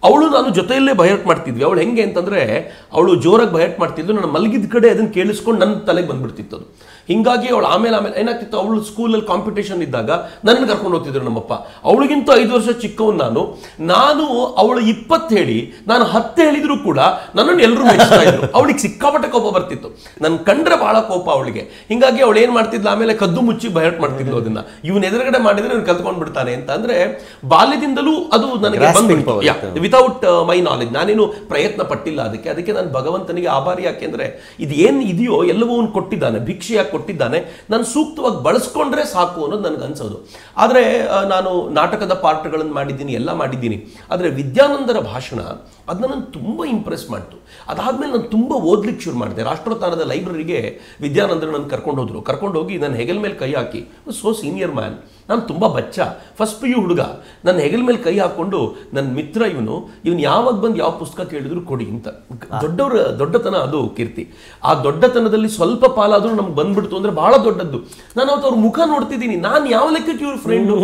ಅವಳು ನಾನು ಜೊತೆಯಲ್ಲೇ ಬಯಟ್ ಮಾಡ್ತಿದ್ವಿ ಅವಳು ಹೆಂಗೆ ಅಂತಂದ್ರೆ ಅವಳು ಜೋರಾಗಿ ಬಯಟ್ ಮಾಡ್ತಿದ್ಲು ನಾನು ಮಲಗಿದ ಕಡೆ ಅದನ್ನ ಕೇಳಿಸ್ಕೊಂಡು ನನ್ನ ತಲೆಗೆ ಬಂದ್ಬಿಡ್ತಿತ್ತು ಅದು ಹಿಂಗಾಗಿ ಅವಳು ಆಮೇಲೆ ಆಮೇಲೆ ಏನಾಗ್ತಿತ್ತು ಅವಳು ಸ್ಕೂಲಲ್ಲಿ ಕಾಂಪಿಟೇಷನ್ ಇದ್ದಾಗ ನನ್ನ ಕರ್ಕೊಂಡು ಹೋಗ್ತಿದ್ರು ನಮ್ಮಪ್ಪ ಅವಳಿಗಿಂತ ಐದು ವರ್ಷ ಚಿಕ್ಕವನು ನಾನು ನಾನು ಅವಳು ಇಪ್ಪತ್ತು ಹೇಳಿ ನಾನು ಹತ್ತು ಹೇಳಿದ್ರು ಕೂಡ ನನ್ನನ್ನು ಎಲ್ಲರೂ ಮೆಚ್ತಾ ಇದ್ರು ಅವಳಿಗೆ ಸಿಕ್ಕಾಪಟ್ಟೆ ಕೋಪ ಬರ್ತಿತ್ತು ನನ್ ಕಂಡ್ರೆ ಬಹಳ ಕೋಪ ಅವಳಿಗೆ ಹಿಂಗಾಗಿ ಅವಳು ಏನ್ ಮಾಡ್ತಿದ್ಲು ಆಮೇಲೆ ಕದ್ದು ಮುಚ್ಚಿ ಬಯಟ್ ಮಾಡ್ತಿದ್ಲು ಅದನ್ನ ಇವನ್ ಎದುರುಗಡೆ ಮಾಡಿದ್ರೆ ಇವ್ನು ಕಲ್ತ್ಕೊಂಡ್ ಬಿಡ್ತಾನೆ ಅಂತ ಅಂದ್ರೆ ಬಾಲ್ಯದಿಂದಲೂ ಅದು ನನಗೆ Grasping power without my knowledge ನಾನೇನು ಪ್ರಯತ್ನ ಪಟ್ಟಿಲ್ಲ ಅದಕ್ಕೆ ಅದಕ್ಕೆ ನಾನು ಭಗವಂತನಿಗೆ ಆಭಾರಿ ಯಾಕೆಂದ್ರೆ ಇದು ಏನ್ ಇದೆಯೋ ಎಲ್ಲವೂ ಅವ್ನು ಕೊಟ್ಟಿದ್ದಾನೆ ಭಿಕ್ಷೆಯಾಗಿ ಕೊಟ್ಟಿದ್ದಾನೆ ನಾನು ಸೂಕ್ತವಾಗಿ ಬಳಸ್ಕೊಂಡ್ರೆ ಸಾಕು ಅನ್ನೋದು ನನಗೆ ಅನ್ಸೋದು ಆದರೆ ಆ, ನಾನು ನಾಟಕದ ಪಾರ್ಟ್ಗಳನ್ನು ಮಾಡಿದ್ದೀನಿ ಎಲ್ಲ ಮಾಡಿದ್ದೀನಿ ಆದರೆ ವಿದ್ಯಾನಂದರ ಭಾಷಣ ಅದನ್ನ ನಾನು ತುಂಬ ಇಂಪ್ರೆಸ್ ಮಾಡ್ತು ಅದಾದ್ಮೇಲೆ ನಾನು ತುಂಬ ಓದ್ಲಿಕ್ಕೆ ಶುರು ಮಾಡಿದೆ ರಾಷ್ಟ್ರೋತ್ಥಾನದ ಲೈಬ್ರರಿಗೆ ವಿದ್ಯಾನಂದರು ನನ್ನ ಕರ್ಕೊಂಡು ಹೋದ್ರು ಕರ್ಕೊಂಡು ಹೋಗಿ ನನ್ನ ಹೆಗಲ್ ಮೇಲೆ ಕೈ ಹಾಕಿ ಸೋ ಸೀನಿಯರ್ ಮ್ಯಾನ್ ನಾನು ತುಂಬ ಬಚ್ಚ ಫಸ್ಟ್ ಪಿ ಯು ಹುಡುಗ ನನ್ನ ಹೆಗಲ್ ಮೇಲೆ ಕೈ ಹಾಕೊಂಡು ನನ್ನ ಮಿತ್ರ ಇವನು ಇವನು ಯಾವಾಗ ಬಂದು ಯಾವ ಪುಸ್ತಕ ಕೇಳಿದ್ರು ಕೊಡಿ ಅಂತ ದೊಡ್ಡವರ ದೊಡ್ಡತನ ಅದು ಕೀರ್ತಿ ಆ ದೊಡ್ಡತನದಲ್ಲಿ ಸ್ವಲ್ಪ ಪಾಲಾದರೂ ನಮ್ಗೆ ಬಂದ್ಬಿಡ್ತು ಅಂದ್ರೆ ಬಹಳ ದೊಡ್ಡದ್ದು ನಾನು ಅವತ್ತು ಅವ್ರ ಮುಖ ನೋಡ್ತಿದ್ದೀನಿ ನಾನು ಯಾವ ಲೆಕ್ಕಕ್ಕೆ ಇವ್ರ ಫ್ರೆಂಡು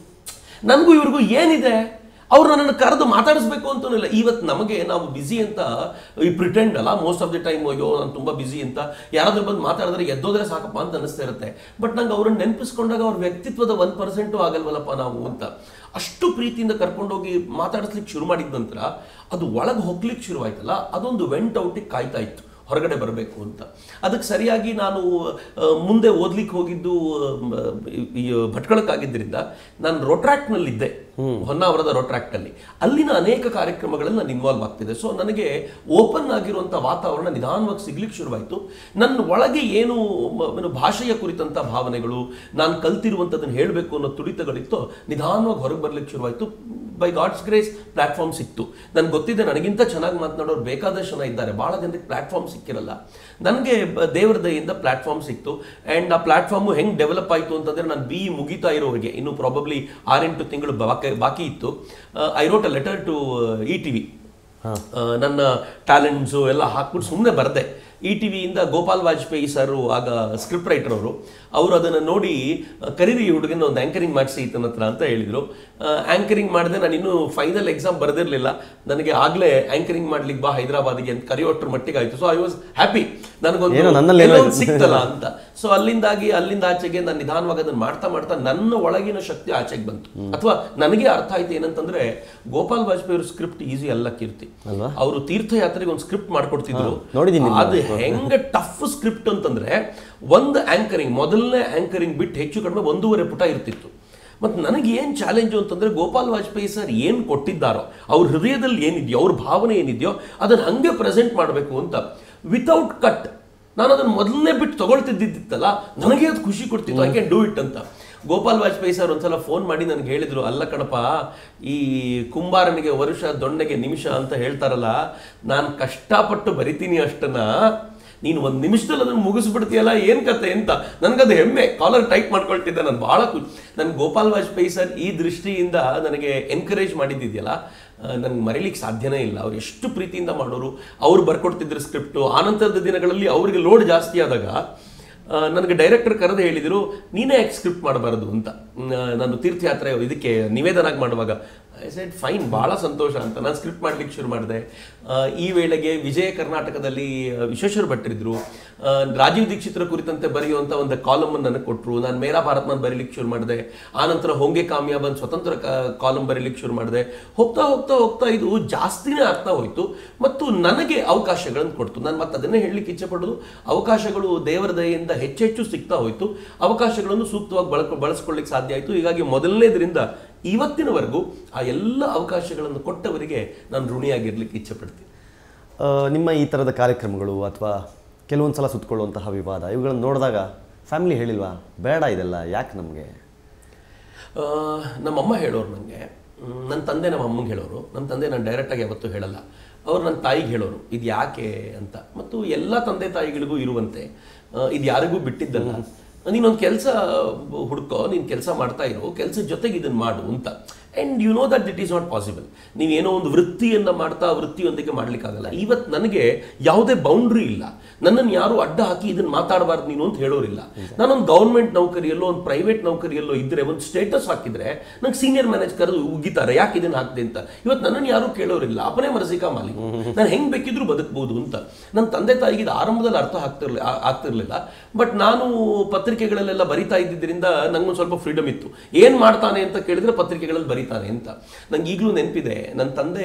ನನಗೂ ಇವ್ರಿಗೂ ಏನಿದೆ ಅವ್ರು ನನ್ನನ್ನು ಕರೆದು ಮಾತಾಡಿಸ್ಬೇಕು ಅಂತನೂ ಇಲ್ಲ ಇವತ್ತು ನಮಗೆ ನಾವು ಬ್ಯುಸಿ ಅಂತ ಈ ಪ್ರಿಟೆಂಡ್ ಅಲ್ಲ ಮೋಸ್ಟ್ ಆಫ್ ದಿ ಟೈಮ್ ಅಯ್ಯೋ ನಾನು ತುಂಬ ಬ್ಯುಸಿ ಅಂತ ಯಾರಾದ್ರೂ ಬಂದು ಮಾತಾಡಿದ್ರೆ ಎದ್ದೋದ್ರೆ ಸಾಕಪ್ಪ ಅಂತ ಅನಿಸ್ತಾ ಇರುತ್ತೆ ಬಟ್ ನಂಗೆ ಅವ್ರನ್ನ ನೆನಪಿಸ್ಕೊಂಡಾಗ ಅವ್ರ ವ್ಯಕ್ತಿತ್ವದ ಒನ್ ಪರ್ಸೆಂಟು ಆಗಲ್ವಲ್ಲಪ್ಪ ನಾವು ಅಂತ ಅಷ್ಟು ಪ್ರೀತಿಯಿಂದ ಕರ್ಕೊಂಡೋಗಿ ಮಾತಾಡಿಸ್ಲಿಕ್ಕೆ ಶುರು ಮಾಡಿದ ನಂತರ ಅದು ಒಳಗೆ ಹೋಗ್ಲಿಕ್ಕೆ ಶುರುವಾಯ್ತಲ್ಲ ಅದೊಂದು ವೆಂಟ್ ಔಟಿಗೆ ಕಾಯ್ತಾ ಇತ್ತು ಹೊರಗಡೆ ಬರಬೇಕು ಅಂತ ಅದಕ್ಕೆ ಸರಿಯಾಗಿ ನಾನು ಆ, ಮುಂದೆ ಓದ್ಲಿಕ್ಕೆ ಹೋಗಿದ್ದು ಆ, ಈ ಭಟ್ಕಳಕ್ಕಾಗಿದ್ದರಿಂದ ನಾನು ರೊಟ್ರಾಕ್ಟ್ನಲ್ಲಿದ್ದೆ ಹೊನ್ನಾವರದ ರೊಟ್ರಾಕ್ಟಲ್ಲಿ ಅಲ್ಲಿನ ಅನೇಕ ಕಾರ್ಯಕ್ರಮಗಳಲ್ಲಿ ನಾನು ಇನ್ವಾಲ್ವ್ ಆಗ್ತಿದ್ದೆ ಸೊ ನನಗೆ ಓಪನ್ ಆಗಿರುವಂಥ ವಾತಾವರಣ ನಿಧಾನವಾಗಿ ಸಿಗ್ಲಿಕ್ಕೆ ಶುರುವಾಯಿತು ನನ್ನ ಒಳಗೆ ಏನು ಮ- ಏನು ಭಾಷೆಯ ಕುರಿತಂಥ ಭಾವನೆಗಳು ನಾನು ಕಲ್ತಿರುವಂಥದ್ದನ್ನು ಹೇಳಬೇಕು ಅನ್ನೋ ತುಡಿತಗಳಿತ್ತು ನಿಧಾನವಾಗಿ ಹೊರಗೆ ಬರ್ಲಿಕ್ಕೆ ಶುರುವಾಯಿತು ಬೈ ಗಾಡ್ಸ್ ಗ್ರೇಸ್ ಪ್ಲಾಟ್ಫಾರ್ಮ್ ಸಿಕ್ತು ನನ್ಗೆ ಗೊತ್ತಿದೆ ನನಗಿಂತ ಚೆನ್ನಾಗಿ ಮಾತನಾಡೋರು ಬೇಕಾದಷ್ಟು ಜನ ಇದ್ದಾರೆ ಭಾಳ ಜನರಿಗೆ ಪ್ಲಾಟ್ಫಾರ್ಮ್ ಸಿಕ್ಕಿರಲ್ಲ ನನಗೆ ಬ- ದೇವರ ದಯೆಯಿಂದ ಪ್ಲಾಟ್ಫಾರ್ಮ್ ಸಿಕ್ತು ಆ್ಯಂಡ್ ಆ ಪ್ಲಾಟ್ಫಾರ್ಮು ಹೆಂಗೆ ಡೆವಲಪ್ ಆಯಿತು ಅಂತಂದರೆ ನಾನು ಬಿ ಮುಗಿತಾ ಇರೋರಿಗೆ ಇನ್ನು ಪ್ರಾಬಬ್ಲಿ ಆರೆಂಟು ತಿಂಗಳು ಬಾಕಿ ಬಾಕಿ ಇತ್ತು I wrote a letter to E T V ನನ್ನ ಟ್ಯಾಲೆಂಟ್ಸು ಎಲ್ಲ ಹಾಕ್ಬಿಟ್ಟು ಸುಮ್ಮನೆ ಬರದೆ ಇ ಟಿ ವಿಯಿಂದ ಗೋಪಾಲ್ ವಾಜಪೇಯಿ ಸರ್ ಆಗ ಸ್ಕ್ರಿಪ್ಟ್ ರೈಟರ್ ಅವರು ಅವರು ಅದನ್ನು ನೋಡಿ ಆ, ಕರೀರಿ ಈ ಹುಡುಗನ ಒಂದು ಆ್ಯಂಕರಿಂಗ್ ಮಾಡಿಸಿ ಈತನ ಹತ್ರ ಅಂತ ಹೇಳಿದರು ಆ್ಯಂಕರಿಂಗ್ ಮಾಡಿದೆ ನಾನು ಇನ್ನೂ ಫೈನಲ್ ಎಕ್ಸಾಮ್ ಬರೆದಿರಲಿಲ್ಲ ನನಗೆ ಆಗಲೇ ಆ್ಯಂಕರಿಂಗ್ ಮಾಡ್ಲಿಕ್ಕೆ ಬಾ ಹೈದರಾಬಾದಿಗೆ ಅಂತ ಕರೆಯೋಟ್ರ ಮಟ್ಟಿಗೆ ಆಯಿತು ಸೊ ಐ ವಾಸ್ ಹ್ಯಾಪಿ ನನಗೊಂದು ಏನೋ ನನ್ನಲ್ಲಿ ಏನೋ ಎಲ್ಲೋ ಒಂದು ಸಿಕ್ತಲ್ಲ ಅಂತ ಸೊ ಅಲ್ಲಿಂದಾಗಿ ಅಲ್ಲಿಂದ ಆಚೆಗೆ ನಾನು ನಿಧಾನವಾಗಿ ಅದನ್ನು ಮಾಡ್ತಾ ಮಾಡ್ತಾ ನನ್ನ ಒಳಗಿನ ಶಕ್ತಿ ಆಚೆಗೆ ಬಂತು ಅಥವಾ ನನಗೆ ಅರ್ಥ ಆಯ್ತು ಏನಂತಂದ್ರೆ ಗೋಪಾಲ್ ವಾಜಪೇಯಿ ಅವ್ರ ಸ್ಕ್ರಿಪ್ಟ್ ಈಸಿ ಅಲ್ಲ ಕೀರ್ತಿ ಅಲ್ವಾ? ಅವರು ತೀರ್ಥಯಾತ್ರೆಗೆ ಒಂದು ಸ್ಕ್ರಿಪ್ಟ್ ಮಾಡ್ಕೊಡ್ತಿದ್ರು ನೋಡಿದ್ದೀನಿ ನಿಮ್ಮ ಅದು ಹೆಂಗೆ ಟಫ್ ಸ್ಕ್ರಿಪ್ಟ್ ಅಂತಂದ್ರೆ ಒಂದು ಆಂಕರಿಂಗ್ ಮೊದಲನೇ ಆಂಕರಿಂಗ್ ಬಿಟ್ಟು ಹೆಚ್ಚು ಕಡಿಮೆ ಒಂದೂವರೆ ಪುಟ ಇರ್ತಿತ್ತು ಮತ್ತು ನನಗೆ ಏನು ಚಾಲೆಂಜು ಅಂತಂದ್ರೆ ಗೋಪಾಲ್ ವಾಜಪೇಯಿ ಸರ್ ಏನು ಕೊಟ್ಟಿದ್ದಾರೋ ಅವ್ರ ಹೃದಯದಲ್ಲಿ ಏನಿದೆಯೋ ಅವ್ರ ಭಾವನೆ ಏನಿದೆಯೋ ಅದನ್ನು ಹಂಗೆ ಪ್ರೆಸೆಂಟ್ ಮಾಡಬೇಕು ಅಂತ ವಿತೌಟ್ ಕಟ್ ನಾನು ಅದನ್ನು ಮೊದಲನೇ ಬಿಟ್ಟು ತಗೊಳ್ತಿದ್ದಿತ್ತಲ್ಲ ನನಗೆ ಅದು ಖುಷಿ ಕೊಡ್ತಿತ್ತು ಐ ಕ್ಯಾನ್ ಡೂ ಇಟ್ ಅಂತ ಗೋಪಾಲ್ ವಾಜಪೇಯಿ ಸರ್ ಒಂದ್ಸಲ ಫೋನ್ ಮಾಡಿ ನನಗೆ ಹೇಳಿದ್ರು ಅಲ್ಲ ಕಣಪ್ಪ ಈ ಕುಂಬಾರನಿಗೆ ವರುಷ ದೊಣ್ಣೆಗೆ ನಿಮಿಷ ಅಂತ ಹೇಳ್ತಾರಲ್ಲ ನಾನು ಕಷ್ಟಪಟ್ಟು ಬರಿತೀನಿ ಅಷ್ಟನ್ನ ನೀನು ಒಂದು ನಿಮಿಷದಲ್ಲಿ ಅದನ್ನು ಮುಗಿಸ್ಬಿಡ್ತೀಯಲ್ಲ ಏನು ಕತೆ ಅಂತ ನನಗದು ಹೆಮ್ಮೆ ಕಾಲರ್ ಟೈಪ್ ಮಾಡ್ಕೊಳ್ತಿದ್ದೆ ನಾನು ಭಾಳ ಖುಷಿ ನನ್ನ ಗೋಪಾಲ್ ವಾಜಪೇಯಿ ಸರ್ ಈ ದೃಷ್ಟಿಯಿಂದ ನನಗೆ ಎನ್ಕರೇಜ್ ಮಾಡಿದ್ದಿದೆಯಲ್ಲ ನನಗೆ ಮರೀಲಿಕ್ಕೆ ಸಾಧ್ಯನೇ ಇಲ್ಲ ಅವ್ರು ಎಷ್ಟು ಪ್ರೀತಿಯಿಂದ ಮಾಡೋರು ಅವ್ರು ಬರ್ಕೊಡ್ತಿದ್ರು ಸ್ಕ್ರಿಪ್ಟು ಆನಂತರದ ದಿನಗಳಲ್ಲಿ ಅವರಿಗೆ ಲೋಡ್ ಜಾಸ್ತಿ ಆದಾಗ ಆ, ನನಗೆ ಡೈರೆಕ್ಟರ್ ಕರೆದು ಹೇಳಿದರು ನೀನೇ ಯಾಕೆ ಸ್ಕ್ರಿಪ್ಟ್ ಮಾಡಬಾರದು ಅಂತ ನ- ನಾನು ತೀರ್ಥಯಾತ್ರೆ ಇದಕ್ಕೆ ನಿವೇದನಾಗಿ ಮಾಡುವಾಗ ಐ ಸೆಡ್ ಫೈನ್ ಭಾಳ ಸಂತೋಷ ಅಂತ ನಾನು ಸ್ಕ್ರಿಪ್ಟ್ ಮಾಡ್ಲಿಕ್ಕೆ ಶುರು ಮಾಡಿದೆ ಆ, ಈ ವೇಳೆಗೆ ವಿಜಯ ಕರ್ನಾಟಕದಲ್ಲಿ ಆ, ವಿಶ್ವೇಶ್ವರ ಭಟ್ರಿದ್ರು ಆ, ರಾಜೀವ್ ದೀಕ್ಷಿತರ ಕುರಿತಂತೆ ಬರೆಯುವಂಥ ಒಂದು ಕಾಲಮ್ ನನಗೆ ಕೊಟ್ಟರು ನಾನು ಮೇರಾ ಭಾರತ್ನ ಬರೀಲಿಕ್ಕೆ ಶುರು ಮಾಡಿದೆ ಆನಂತರ ಹೊಂಗೆ ಕಾಮ್ಯ ಬಂದು ಸ್ವತಂತ್ರ ಕಾಲಮ್ ಬರೀಲಿಕ್ಕೆ ಶುರು ಮಾಡಿದೆ ಹೋಗ್ತಾ ಹೋಗ್ತಾ ಹೋಗ್ತಾ ಇದು ಜಾಸ್ತಿನೇ ಆಗ್ತಾ ಹೋಯ್ತು ಮತ್ತು ನನಗೆ ಅವಕಾಶಗಳನ್ನು ಕೊಡ್ತು ನಾನು ಮತ್ತೆ ಅದನ್ನೇ ಹೇಳಲಿಕ್ಕೆ ಇಚ್ಛೆ ಪಡೋದು ಅವಕಾಶಗಳು ದೇವರ ದಯೆಯಿಂದ ಹೆಚ್ಚೆಚ್ಚು ಸಿಗ್ತಾ ಹೋಯ್ತು ಅವಕಾಶಗಳನ್ನು ಸೂಕ್ತವಾಗಿ ಬಳಕ ಬಳಸ್ಕೊಳ್ಳಿಕ್ಕೆ ಸಾಧ್ಯ ಆಯಿತು ಹೀಗಾಗಿ ಮೊದಲನೇದರಿಂದ ಇವತ್ತಿನವರೆಗೂ ಆ ಎಲ್ಲ ಅವಕಾಶಗಳನ್ನು ಕೊಟ್ಟವರಿಗೆ ನಾನು ಋಣಿಯಾಗಿರ್ಲಿಕ್ಕೆ ಇಚ್ಛೆ ಪಡ್ತೀನಿ ಆ, ನಿಮ್ಮ ಈ ಥರದ ಕಾರ್ಯಕ್ರಮಗಳು ಅಥವಾ ಕೆಲವೊಂದು ಸಲ ಸುತ್ತಕೊಳ್ಳುವಂತಹ ವಿವಾದ ಇವುಗಳನ್ನು ನೋಡಿದಾಗ ಫ್ಯಾಮಿಲಿ ಹೇಳಿಲ್ವಾ ಬೇಡ ಇದೆಲ್ಲ ಯಾಕೆ ನಮಗೆ ಆ, ನಮ್ಮಮ್ಮ ಹೇಳೋರು ನನಗೆ ನನ್ನ ತಂದೆ ನಮ್ಮ ಅಮ್ಮಂಗೆ ಹೇಳೋರು ನಮ್ಮ ತಂದೆ ನಾನು ಡೈರೆಕ್ಟಾಗಿ ಯಾವತ್ತೂ ಹೇಳಲ್ಲ ಅವ್ರು ನನ್ನ ತಾಯಿಗೆ ಹೇಳೋರು ಇದು ಯಾಕೆ ಅಂತ ಮತ್ತು ಎಲ್ಲ ತಂದೆ ತಾಯಿಗಳಿಗೂ ಇರುವಂತೆ ಆ, ಇದು ಯಾರಿಗೂ ಬಿಟ್ಟಿದ್ದಲ್ಲ ನೀನೊಂದು ಕೆಲಸ ಹುಡ್ಕೋ ನೀನು ಕೆಲಸ ಮಾಡ್ತಾ ಇರೋ ಕೆಲಸದ ಜೊತೆಗೆ ಇದನ್ನು ಮಾಡು ಅಂತ and you know that it is not possible ನೀವೇನೋ ಒಂದು ವೃತ್ತಿಯನ್ನು ಮಾಡ್ತಾ ವೃತ್ತಿಯೊಂದಿಗೆ ಮಾಡ್ಲಿಕ್ಕಾಗಲ್ಲ ಇವತ್ತು ನನಗೆ ಯಾವುದೇ ಬೌಂಡ್ರಿ ಇಲ್ಲ ನನ್ನನ್ನು ಯಾರು ಅಡ್ಡ ಹಾಕಿ ಇದನ್ನು ಮಾತಾಡಬಾರ್ದು ನೀನು ಅಂತ ಹೇಳೋರಿಲ್ಲ ನಾನೊಂದು ಗೌರ್ಮೆಂಟ್ ನೌಕರಿಯಲ್ಲೋ ಒಂದು ಪ್ರೈವೇಟ್ ನೌಕರಿಯಲ್ಲೋ ಇದ್ದರೆ ಒಂದು ಸ್ಟೇಟಸ್ ಹಾಕಿದ್ರೆ ನಂಗೆ ಸೀನಿಯರ್ ಮ್ಯಾನೇಜ್ ಕರೆದು ಉಗಿತಾರೆ ಯಾಕೆ ಇದನ್ನು ಹಾಕ್ದೆ ಅಂತ ಇವತ್ತು ನನ್ನನ್ನು ಯಾರು ಕೇಳೋರಿಲ್ಲ ಅಪನೇ ಮರಸಿಕಾ ಮಾಲಿ ನಾನು ಹೆಂಗೆ ಬೇಕಿದ್ರೂ ಬದುಕಬಹುದು ಅಂತ ನನ್ನ ತಂದೆ ತಾಯಿಗೆ ಇದು ಆರಂಭದಲ್ಲಿ ಅರ್ಥ ಆಗ್ತಿರ್ಲಿ ಆ- ಆಗ್ತಿರ್ಲಿಲ್ಲ ಬಟ್ ನಾನು ಪತ್ರಿಕೆಗಳಲ್ಲೆಲ್ಲ ಬರಿತಾ ಇದ್ದಿದ್ದರಿಂದ ನಂಗೊಂದು ಸ್ವಲ್ಪ ಫ್ರೀಡಮ್ ಇತ್ತು ಏನು ಮಾಡ್ತಾನೆ ಅಂತ ಕೇಳಿದ್ರೆ ಪತ್ರಿಕೆಗಳಲ್ಲಿ ಬರಿತಾನೆ ಅಂತ ನಂಗೆ ಈಗಲೂ ನೆನಪಿದೆ ನನ್ನ ತಂದೆ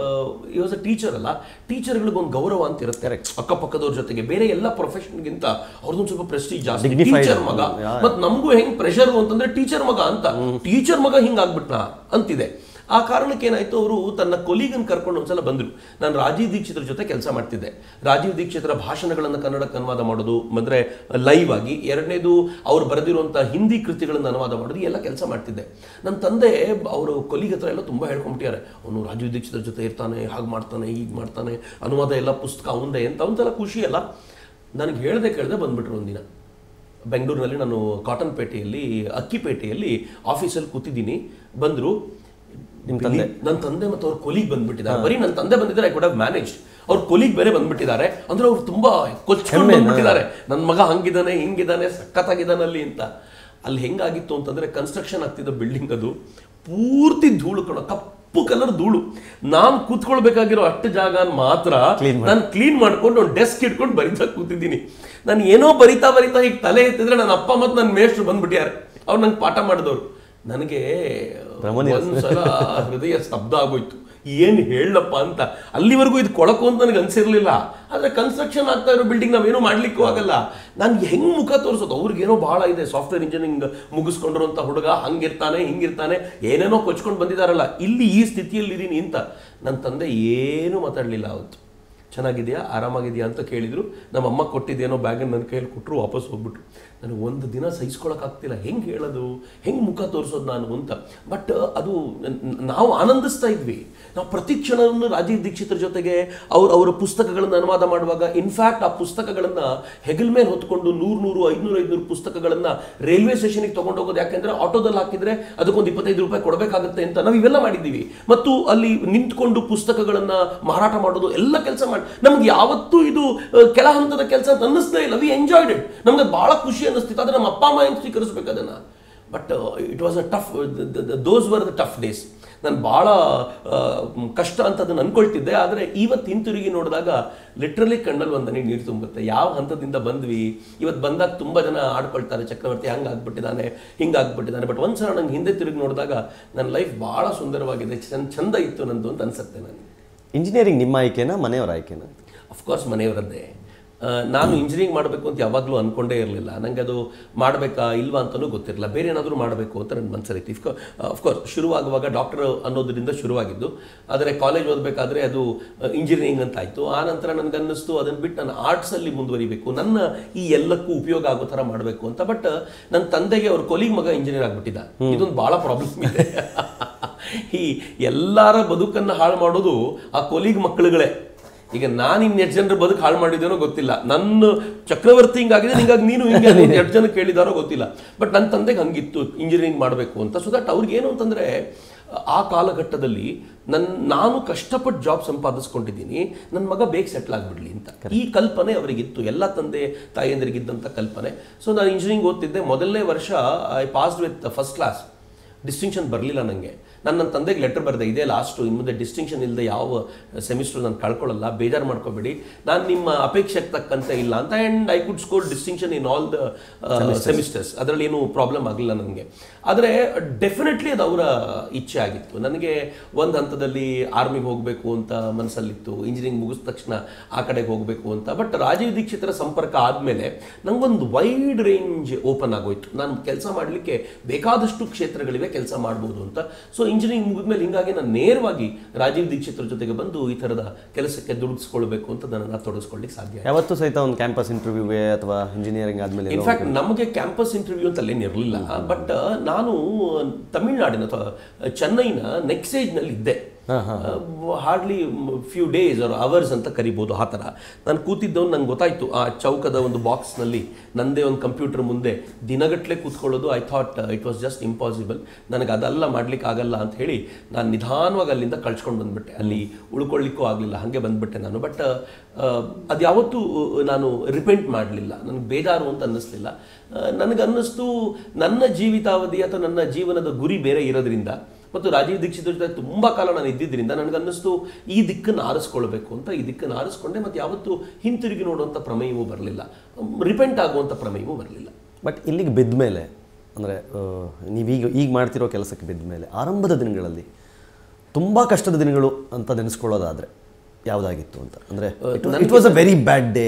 ಈ ವಾಸ್ ಅ ಟೀಚರ್ ಅಲ್ಲ ಟೀಚರ್ಗಳಿಗೊಂದು ಗೌರವ ಅಂತ ಇರುತ್ತೆ ಅಕ್ಕಪಕ್ಕದವ್ರ ಜೊತೆಗೆ ಬೇರೆ ಎಲ್ಲ ಪ್ರೊಫೆಷನ್ಗಿಂತ ಅವ್ರದ್ದೊಂದು ಸ್ವಲ್ಪ ಪ್ರೆಸ್ಟೀಜ್ ಜಾಸ್ತಿ Dignified. ಟೀಚರ್ ಮಗ ಮತ್ ನಮಗೂ ಹೆಂಗ್ ಪ್ರೆಷರ್ ಅಂತಂದ್ರೆ ಟೀಚರ್ ಮಗ ಅಂತ ಟೀಚರ್ ಮಗ ಹಿಂಗಾಗ್ಬಿಟ್ನ ಅಂತಿದೆ ಆ ಕಾರಣಕ್ಕೆ ಏನಾಯ್ತು ಅವರು ತನ್ನ ಕೊಲೀಗನ್ ಕರ್ಕೊಂಡು ಒಂದ್ಸಲ ಬಂದ್ರು ನಾನು ರಾಜೀವ್ ದೀಕ್ಷಿತರ ಜೊತೆ ಕೆಲಸ ಮಾಡ್ತಿದ್ದೆ ರಾಜೀವ್ ದೀಕ್ಷಿತರ ಭಾಷಣಗಳನ್ನು ಕನ್ನಡಕ್ಕೆ ಅನುವಾದ ಮಾಡೋದು ಅಂದ್ರೆ ಲೈವ್ ಆಗಿ ಎರಡನೇದು ಅವ್ರು ಬರೆದಿರುವಂಥ ಹಿಂದಿ ಕೃತಿಗಳನ್ನು ಅನುವಾದ ಮಾಡೋದು ಈ ಎಲ್ಲ ಕೆಲಸ ಮಾಡ್ತಿದ್ದೆ ನನ್ನ ತಂದೆ ಅವರು ಕೊಲೀಗ್ ಹತ್ರ ಎಲ್ಲ ತುಂಬ ಹೇಳ್ಕೊಂಬಿಟ್ಟಿದ್ದಾರೆ ಅವನು ರಾಜೀವ್ ದೀಕ್ಷಿತರ ಜೊತೆ ಇರ್ತಾನೆ ಹಾಗೆ ಮಾಡ್ತಾನೆ ಹೀಗೆ ಮಾಡ್ತಾನೆ ಅನುವಾದ ಎಲ್ಲ ಪುಸ್ತಕ ಅವಂದೇ ಅಂತ ಒಂದ್ಸಲ ಖುಷಿ ಅಲ್ಲ ನನಗೆ ಹೇಳ್ದೆ ಕೇಳ್ದೆ ಬಂದ್ಬಿಟ್ರು ಒಂದಿನ ಬೆಂಗಳೂರಿನಲ್ಲಿ ನಾನು ಕಾಟನ್ ಪೇಟೆಯಲ್ಲಿ ಅಕ್ಕಿಪೇಟೆಯಲ್ಲಿ ಆಫೀಸಲ್ಲಿ ಕೂತಿದ್ದೀನಿ ಬಂದರು ನನ್ನ ತಂದೆ ಮತ್ತು ಅವ್ರ ಕೊಲಿಗ್ ಬಂದ್ಬಿಟ್ಟಿದ್ದಾರೆ ಬರೀ ನನ್ನ ತಂದೆ ಬಂದಿದ್ದಾರೆ ಐ ಕುಡ್ ಹ್ಯಾವ್ ಮ್ಯಾನೇಜ್ ಅವ್ರ ಕೊಲಿಗ್ ಬೇರೆ ಬಂದ್ಬಿಟ್ಟಿದ್ದಾರೆ ಅಂದ್ರೆ ಅವ್ರು ತುಂಬಾ ಕೊಚ್ಕೊಂಡು ಬಂದ್ಬಿಟ್ಟಿದ್ದಾರೆ ನನ್ನ ಮಗ ಹಂಗಿದ್ದಾನೆ ಹಿಂಗಿದ್ದಾನೆ ಸಖತ್ತಾಗಿದ್ದಾನೆ ಅಲ್ಲಿ ಅಂತ ಅಲ್ಲಿ ಹೆಂಗಾಗಿತ್ತು ಅಂತಂದ್ರೆ ಕನ್ಸ್ಟ್ರಕ್ಷನ್ ಆಗ್ತಿದ್ದ ಬಿಲ್ಡಿಂಗ್ ಅದು ಪೂರ್ತಿ ಧೂಳು ಕಣ ಕಪ್ಪು ಕಲರ್ ಧೂಳು ನಾನು ಕೂತ್ಕೊಳ್ಬೇಕಾಗಿರೋ ಅಷ್ಟು ಜಾಗ ಮಾತ್ರ ನಾನು ಕ್ಲೀನ್ ಮಾಡ್ಕೊಂಡು ಒಂದು ಡೆಸ್ಕ್ ಇಟ್ಕೊಂಡು ಬರಿತಾ ಕೂತಿದ್ದೀನಿ ನಾನು ಏನೋ ಬರಿತಾ ಬರಿತಾ ಈಗ ತಲೆ ಎತ್ತಿದ್ರೆ ನನ್ನ ಅಪ್ಪ ಮತ್ತು ನನ್ನ ಮೇಷ್ಟ್ರು ಬಂದ್ಬಿಟ್ಟಾರೆ ಅವ್ರು ನಂಗೆ ಪಾಠ ಮಾಡಿದವರು ನನಗೆ ಒಂದ್ಸಲ ಹೃದಯ ಸ್ತಬ್ಧ ಆಗೋಯ್ತು ಏನು ಹೇಳಪ್ಪ ಅಂತ ಅಲ್ಲಿವರೆಗೂ ಇದು ಕೊಳಕು ಅಂತ ನನಗೆ ಅನ್ಸಿರ್ಲಿಲ್ಲ ಆದ್ರೆ ಕನ್ಸ್ಟ್ರಕ್ಷನ್ ಆಗ್ತಾ ಇರೋ ಬಿಲ್ಡಿಂಗ್ ನಾವೇನೋ ಮಾಡ್ಲಿಕ್ಕೂ ಆಗಲ್ಲ ನಾನು ಹೆಂಗ್ ಮುಖ ತೋರಿಸೋದು ಅವ್ರಿಗೇನೋ ಬಹಳ ಇದೆ ಸಾಫ್ಟ್ವೇರ್ ಇಂಜಿನಿಯರಿಂಗ್ ಮುಗಿಸ್ಕೊಂಡಿರುವಂಥ ಹುಡುಗ ಹಂಗಿರ್ತಾನೆ ಹಿಂಗಿರ್ತಾನೆ ಏನೇನೋ ಕೊಚ್ಕೊಂಡು ಬಂದಿದಾರಲ್ಲ ಇಲ್ಲಿ ಈ ಸ್ಥಿತಿಯಲ್ಲಿ ಇದೀನಿ ಅಂತ ನನ್ನ ತಂದೆ ಏನೂ ಮಾತಾಡಲಿಲ್ಲ ಅವತ್ತು ಚೆನ್ನಾಗಿದೆಯಾ ಆರಾಮಾಗಿದೆಯಾ ಅಂತ ಕೇಳಿದ್ರು ನಮ್ಮ ಅಮ್ಮ ಕೊಟ್ಟಿದ್ದೇನೋ ಬ್ಯಾಗನ್ನು ನನ್ನ ಕೈಯಲ್ಲಿ ಕೊಟ್ಟರು ವಾಪಸ್ ಹೋಗ್ಬಿಟ್ರು ನನಗೆ ಒಂದು ದಿನ ಸಹಿಸ್ಕೊಳಕ್ಕಾಗ್ತಿಲ್ಲ ಹೆಂಗೆ ಹೇಳೋದು ಹೆಂಗೆ ಮುಖ ತೋರಿಸೋದು ನಾನು ಅಂತ ಬಟ್ ಅದು ನ- ನಾವು ಆನಂದಿಸ್ತಾ ಇದ್ವಿ ನಾವು ಪ್ರತಿ ಕ್ಷಣವನ್ನು ರಾಜೀವ್ ದೀಕ್ಷಿತರ ಜೊತೆಗೆ ಅವ್ರ ಅವರ ಪುಸ್ತಕಗಳನ್ನು ಅನುವಾದ ಮಾಡುವಾಗ ಇನ್ಫ್ಯಾಕ್ಟ್ ಆ ಪುಸ್ತಕಗಳನ್ನು ಹೆಗಲ್ ಮೇಲೆ ಹೊತ್ಕೊಂಡು ನೂರು ನೂರು ಐದುನೂರು ಐದುನೂರು ಪುಸ್ತಕಗಳನ್ನು ರೈಲ್ವೆ ಸ್ಟೇಷನ್ಗೆ ತೊಗೊಂಡು ಹೋಗೋದು ಯಾಕೆಂದ್ರೆ ಆಟೋದಲ್ಲಿ ಹಾಕಿದ್ರೆ ಅದಕ್ಕೊಂದು ಇಪ್ಪತ್ತೈದು ರೂಪಾಯಿ ಕೊಡಬೇಕಾಗುತ್ತೆ ಅಂತ ನಾವು ಇವೆಲ್ಲ ಮಾಡಿದ್ದೀವಿ ಮತ್ತು ಅಲ್ಲಿ ನಿಂತ್ಕೊಂಡು ಪುಸ್ತಕಗಳನ್ನು ಮಾರಾಟ ಮಾಡೋದು ಎಲ್ಲ ಕೆಲಸ ಮಾಡಿ ನಮ್ಗೆ ಯಾವತ್ತೂ ಇದು ಆ, ಕೆಳ ಹಂತದ ಕೆಲಸ ಅಂತ ಅನ್ನಿಸ್ಲೇ ಇಲ್ಲ ವಿ ಎಂಜಾಯ್ಡ್ ಇಟ್ ನಮ್ಗೆ ಬಹಳ ಖುಷಿ ಅನ್ನಿಸ್ತಿತ್ತು ಆದರೆ ನಮ್ಮ ಅಪ್ಪ ಅಮ್ಮ ಹೆಂಗೆ ಸ್ವೀಕರಿಸ್ಬೇಕು ಅದನ್ನು but it was a tough those were the tough days ನಾನು ಭಾಳ ಕಷ್ಟ ಅಂತ ಅದನ್ನು ಅನ್ಕೊಳ್ತಿದ್ದೆ ಆದರೆ ಇವತ್ತು ಹಿಂತಿರುಗಿ ನೋಡಿದಾಗ ಲಿಟ್ರಲಿ ಕಣ್ಣಲ್ಲಿ ಒಂದು ಹನಿ ನೀರು ತುಂಬುತ್ತೆ ಯಾವ ಹಂತದಿಂದ ಬಂದ್ವಿ ಇವತ್ತು ಬಂದಾಗ ತುಂಬ ಜನ ಆಡ್ಕೊಳ್ತಾರೆ ಚಕ್ರವರ್ತಿ ಹಂಗೆ ಆಗ್ಬಿಟ್ಟಿದ್ದಾನೆ ಹಿಂಗೆ ಆಗ್ಬಿಟ್ಟಿದ್ದಾನೆ ಬಟ್ ಒಂದ್ಸಲ ನಂಗೆ ಹಿಂದೆ ತಿರುಗಿ ನೋಡಿದಾಗ ನನ್ನ ಲೈಫ್ ಭಾಳ ಸುಂದರವಾಗಿದೆ ಚಂದ ಚಂದ ಇತ್ತು ನಂದು ಅಂತ ಅನ್ಸುತ್ತೆ ನನಗೆ ಇಂಜಿನಿಯರಿಂಗ್ ನಿಮ್ಮ ಆಯ್ಕೆನಾ ಮನೆಯವರ ಆಯ್ಕೆನಾ ಅಫ್ಕೋರ್ಸ್ ಮನೆಯವರದ್ದೇ ಆ, ನಾನು ಇಂಜಿನಿಯರಿಂಗ್ ಮಾಡಬೇಕು ಅಂತ ಯಾವಾಗಲೂ ಅಂದ್ಕೊಂಡೇ ಇರಲಿಲ್ಲ ನನಗೆ ಅದು ಮಾಡಬೇಕಾ ಇಲ್ವಾ ಅಂತಲೂ ಗೊತ್ತಿರಲಿಲ್ಲ ಬೇರೆ ಏನಾದರೂ ಮಾಡಬೇಕು ಅಂತ ನನ್ನ ಮನಸ್ಸಲ್ಲಿತ್ತು ಇಫ್ಕೋ ಅಫ್ಕೋರ್ಸ್ ಶುರುವಾಗುವಾಗ ಡಾಕ್ಟರ್ ಅನ್ನೋದರಿಂದ ಶುರುವಾಗಿದ್ದು ಆದರೆ ಕಾಲೇಜ್ ಓದಬೇಕಾದ್ರೆ ಅದು ಇಂಜಿನಿಯರಿಂಗ್ ಅಂತ ಆಯಿತು ಆ ನಂತರ ನನಗನ್ನಿಸ್ತು ಅದನ್ನು ಬಿಟ್ಟು ನಾನು ಆರ್ಟ್ಸಲ್ಲಿ ಮುಂದುವರಿಬೇಕು ನನ್ನ ಈ ಎಲ್ಲಕ್ಕೂ ಉಪಯೋಗ ಆಗೋ ಥರ ಮಾಡಬೇಕು ಅಂತ ಬಟ್ ನನ್ನ ತಂದೆಗೆ ಅವ್ರ ಕೊಲಿಗ್ ಮಗ ಇಂಜಿನಿಯರ್ ಆಗಿಬಿಟ್ಟಿದ್ದ ಇದೊಂದು ಭಾಳ ಪ್ರಾಬ್ಲಮ್ ಇದೆ ಈ ಎಲ್ಲರ ಬದುಕನ್ನು ಹಾಳು ಮಾಡೋದು ಆ ಕೊಲಿಗ್ ಮಕ್ಕಳುಗಳೇ ಈಗ ನಾನು ಇನ್ನು ಎಷ್ಟು ಜನರ ಬದುಕು ಹಾಳು ಮಾಡಿದ್ದೇನೋ ಗೊತ್ತಿಲ್ಲ ನನ್ನ ಚಕ್ರವರ್ತಿ ಹಿಂಗಾಗಿದೆ ಹಿಂಗಾಗಿ ನೀನು ಹಿಂಗೆ ಎಷ್ಟು ಜನ ಕೇಳಿದಾರೋ ಗೊತ್ತಿಲ್ಲ ಬಟ್ ನನ್ನ ತಂದೆಗೆ ಹಂಗಿತ್ತು ಇಂಜಿನಿಯರಿಂಗ್ ಮಾಡಬೇಕು ಅಂತ ಸೊ ದಟ್ ಅವ್ರಿಗೆ ಏನು ಅಂತಂದರೆ ಆ ಕಾಲಘಟ್ಟದಲ್ಲಿ ನನ್ನ ನಾನು ಕಷ್ಟಪಟ್ಟು ಜಾಬ್ ಸಂಪಾದಿಸ್ಕೊಂಡಿದ್ದೀನಿ ನನ್ನ ಮಗ ಬೇಗ ಸೆಟ್ಲ್ ಆಗಿಬಿಡ್ಲಿ ಅಂತ ಈ ಕಲ್ಪನೆ ಅವರಿಗಿತ್ತು ಎಲ್ಲ ತಂದೆ ತಾಯಿಯಂದರಿಗಿದ್ದಂಥ ಕಲ್ಪನೆ ಸೊ ನಾನು ಇಂಜಿನಿಯರಿಂಗ್ ಓದ್ತಿದ್ದೆ ಮೊದಲನೇ ವರ್ಷ I passed with first class distinction ಬರಲಿಲ್ಲ ನನಗೆ ನಾನು ನನ್ನ ತಂದೆಗೆ ಲೆಟರ್ ಬರೆದೆ ಇದೇ ಲಾಸ್ಟು ಇನ್ನು ಮುಂದೆ ಡಿಸ್ಟಿಂಕ್ಷನ್ ಇಲ್ಲದೆ ಯಾವ ಸೆಮಿಸ್ಟರ್ ನಾನು ಕಳ್ಕೊಳ್ಳಲ್ಲ ಬೇಜಾರು ಮಾಡ್ಕೋಬೇಡಿ ನಾನು ನಿಮ್ಮ ಅಪೇಕ್ಷೆಗೆ ತಕ್ಕಂತೆ ಇಲ್ಲ ಅಂತ and I could score distinction in all the semesters ಅದರಲ್ಲಿ ಏನು ಪ್ರಾಬ್ಲಮ್ ಆಗಲಿಲ್ಲ ನನಗೆ ಆದರೆ ಡೆಫಿನೆಟ್ಲಿ ಅದು ಅವರ ಇಚ್ಛೆ ಆಗಿತ್ತು ನನಗೆ ಒಂದು ಹಂತದಲ್ಲಿ ಆರ್ಮಿಗೆ ಹೋಗಬೇಕು ಅಂತ ಮನಸ್ಸಲ್ಲಿತ್ತು ಇಂಜಿನಿಯರಿಂಗ್ ಮುಗಿದ ತಕ್ಷಣ ಆ ಕಡೆಗೆ ಹೋಗಬೇಕು ಅಂತ ಬಟ್ ರಾಜೀವ್ ದೀಕ್ಷಿತರ ಸಂಪರ್ಕ ಆದಮೇಲೆ ನನಗೊಂದು ವೈಡ್ ರೇಂಜ್ ಓಪನ್ ಆಗೋಯ್ತು ನಾನು ಕೆಲಸ ಮಾಡಲಿಕ್ಕೆ ಬೇಕಾದಷ್ಟು ಕ್ಷೇತ್ರಗಳಿವೆ ಕೆಲಸ ಮಾಡ್ಬೋದು ಅಂತ ಸೊ ಇಂಜಿನಿಯರಿಂಗ್ ಮುಗಿದ್ಮೇಲೆ ಹಿಂಗಾಗಿ ನಾನು ನೇರವಾಗಿ ರಾಜೀವ್ ದೀಕ್ಷಿತರ ಜೊತೆಗೆ ಬಂದು ಈ ಥರದ ಕೆಲಸಕ್ಕೆ ದುಡಿಸ್ಕೊಳ್ಬೇಕು ಅಂತ ನನ್ನನ್ನು ತೊಡಗಿಸ್ಕೊಳ್ಳಿಕ್ಕೆ ಸಾಧ್ಯ ಆಯ್ತು. ಯಾವತ್ತೂ ಸಹಿತ ಒಂದು ಕ್ಯಾಂಪಸ್ ಇಂಟರ್ವ್ಯೂಗೆ ಅಥವಾ ಇಂಜಿನಿಯರಿಂಗ್ ಆದಮೇಲೆ ಇನ್ಫ್ಯಾಕ್ಟ್ ನಮಗೆ ಕ್ಯಾಂಪಸ್ ಇಂಟರ್ವ್ಯೂ ಅಂತ ಅಲ್ಲೇನು ಇರಲಿಲ್ಲ ಬಟ್ ನಾನು ತಮಿಳ್ನಾಡಿನ ಅಥವಾ ಚೆನ್ನೈನ ನೆಕ್ಸೇಜ್ನಲ್ಲಿ ಇದ್ದೆ hardly few days or hours ಅಂತ ಕರಿಬೋದು ಆ ಥರ ನಾನು ಕೂತಿದ್ದವನು ನಂಗೆ ಗೊತ್ತಾಯ್ತು ಆ ಚೌಕದ ಒಂದು ಬಾಕ್ಸ್ನಲ್ಲಿ ನಂದೇ ಒಂದು ಕಂಪ್ಯೂಟರ್ ಮುಂದೆ ದಿನಗಟ್ಟಲೆ ಕೂತ್ಕೊಳ್ಳೋದು I thought it was just impossible ನನಗೆ ಅದೆಲ್ಲ ಮಾಡ್ಲಿಕ್ಕೆ ಆಗಲ್ಲ ಅಂತ ಹೇಳಿ ನಾನು ನಿಧಾನವಾಗಿ ಅಲ್ಲಿಂದ ಕಳ್ಸ್ಕೊಂಡು ಬಂದ್ಬಿಟ್ಟೆ ಅಲ್ಲಿ ಉಳ್ಕೊಳ್ಳಿಕ್ಕೂ ಆಗಲಿಲ್ಲ ಹಾಗೆ ಬಂದ್ಬಿಟ್ಟೆ ನಾನು ಬಟ್ ಅದು ಯಾವತ್ತೂ ನಾನು ರಿಪೆಂಟ್ ಮಾಡಲಿಲ್ಲ ನನಗೆ ಬೇಜಾರು ಅಂತ ಅನ್ನಿಸ್ಲಿಲ್ಲ ನನಗೆ ಅನ್ನಿಸ್ತು ನನ್ನ ಜೀವಿತಾವಧಿ ಅಥವಾ ನನ್ನ ಜೀವನದ ಗುರಿ ಬೇರೆ ಇರೋದ್ರಿಂದ ಮತ್ತು ರಾಜೀವ್ ದೀಕ್ಷಿತ್ ಜೊತೆ ತುಂಬ ಕಾಲ ನಾನು ಇದ್ದಿದ್ದರಿಂದ ನನಗನ್ನಿಸ್ತು ಈ ದಿಕ್ಕನ್ನು ಆರಿಸ್ಕೊಳ್ಬೇಕು ಅಂತ ಈ ದಿಕ್ಕನ್ನು ಆರಿಸ್ಕೊಂಡೆ ಮತ್ತು ಯಾವತ್ತೂ ಹಿಂತಿರುಗಿ ನೋಡುವಂಥ ಪ್ರಮೇಯವೂ ಬರಲಿಲ್ಲ ರಿಪೆಂಟ್ ಆಗುವಂಥ ಪ್ರಮೇಯವೂ ಬರಲಿಲ್ಲ ಬಟ್ ಇಲ್ಲಿಗೆ ಬಿದ್ದ ಮೇಲೆ ಅಂದರೆ ನೀವೀಗ ಈಗ ಮಾಡ್ತಿರೋ ಕೆಲಸಕ್ಕೆ ಬಿದ್ದ ಮೇಲೆ ಆರಂಭದ ದಿನಗಳಲ್ಲಿ ತುಂಬ ಕಷ್ಟದ ದಿನಗಳು ಅಂತ ನೆನೆಸ್ಕೊಳ್ಳೋದಾದರೆ ಯಾವುದಾಗಿತ್ತು ಅಂತ ಅಂದರೆ it was a very bad day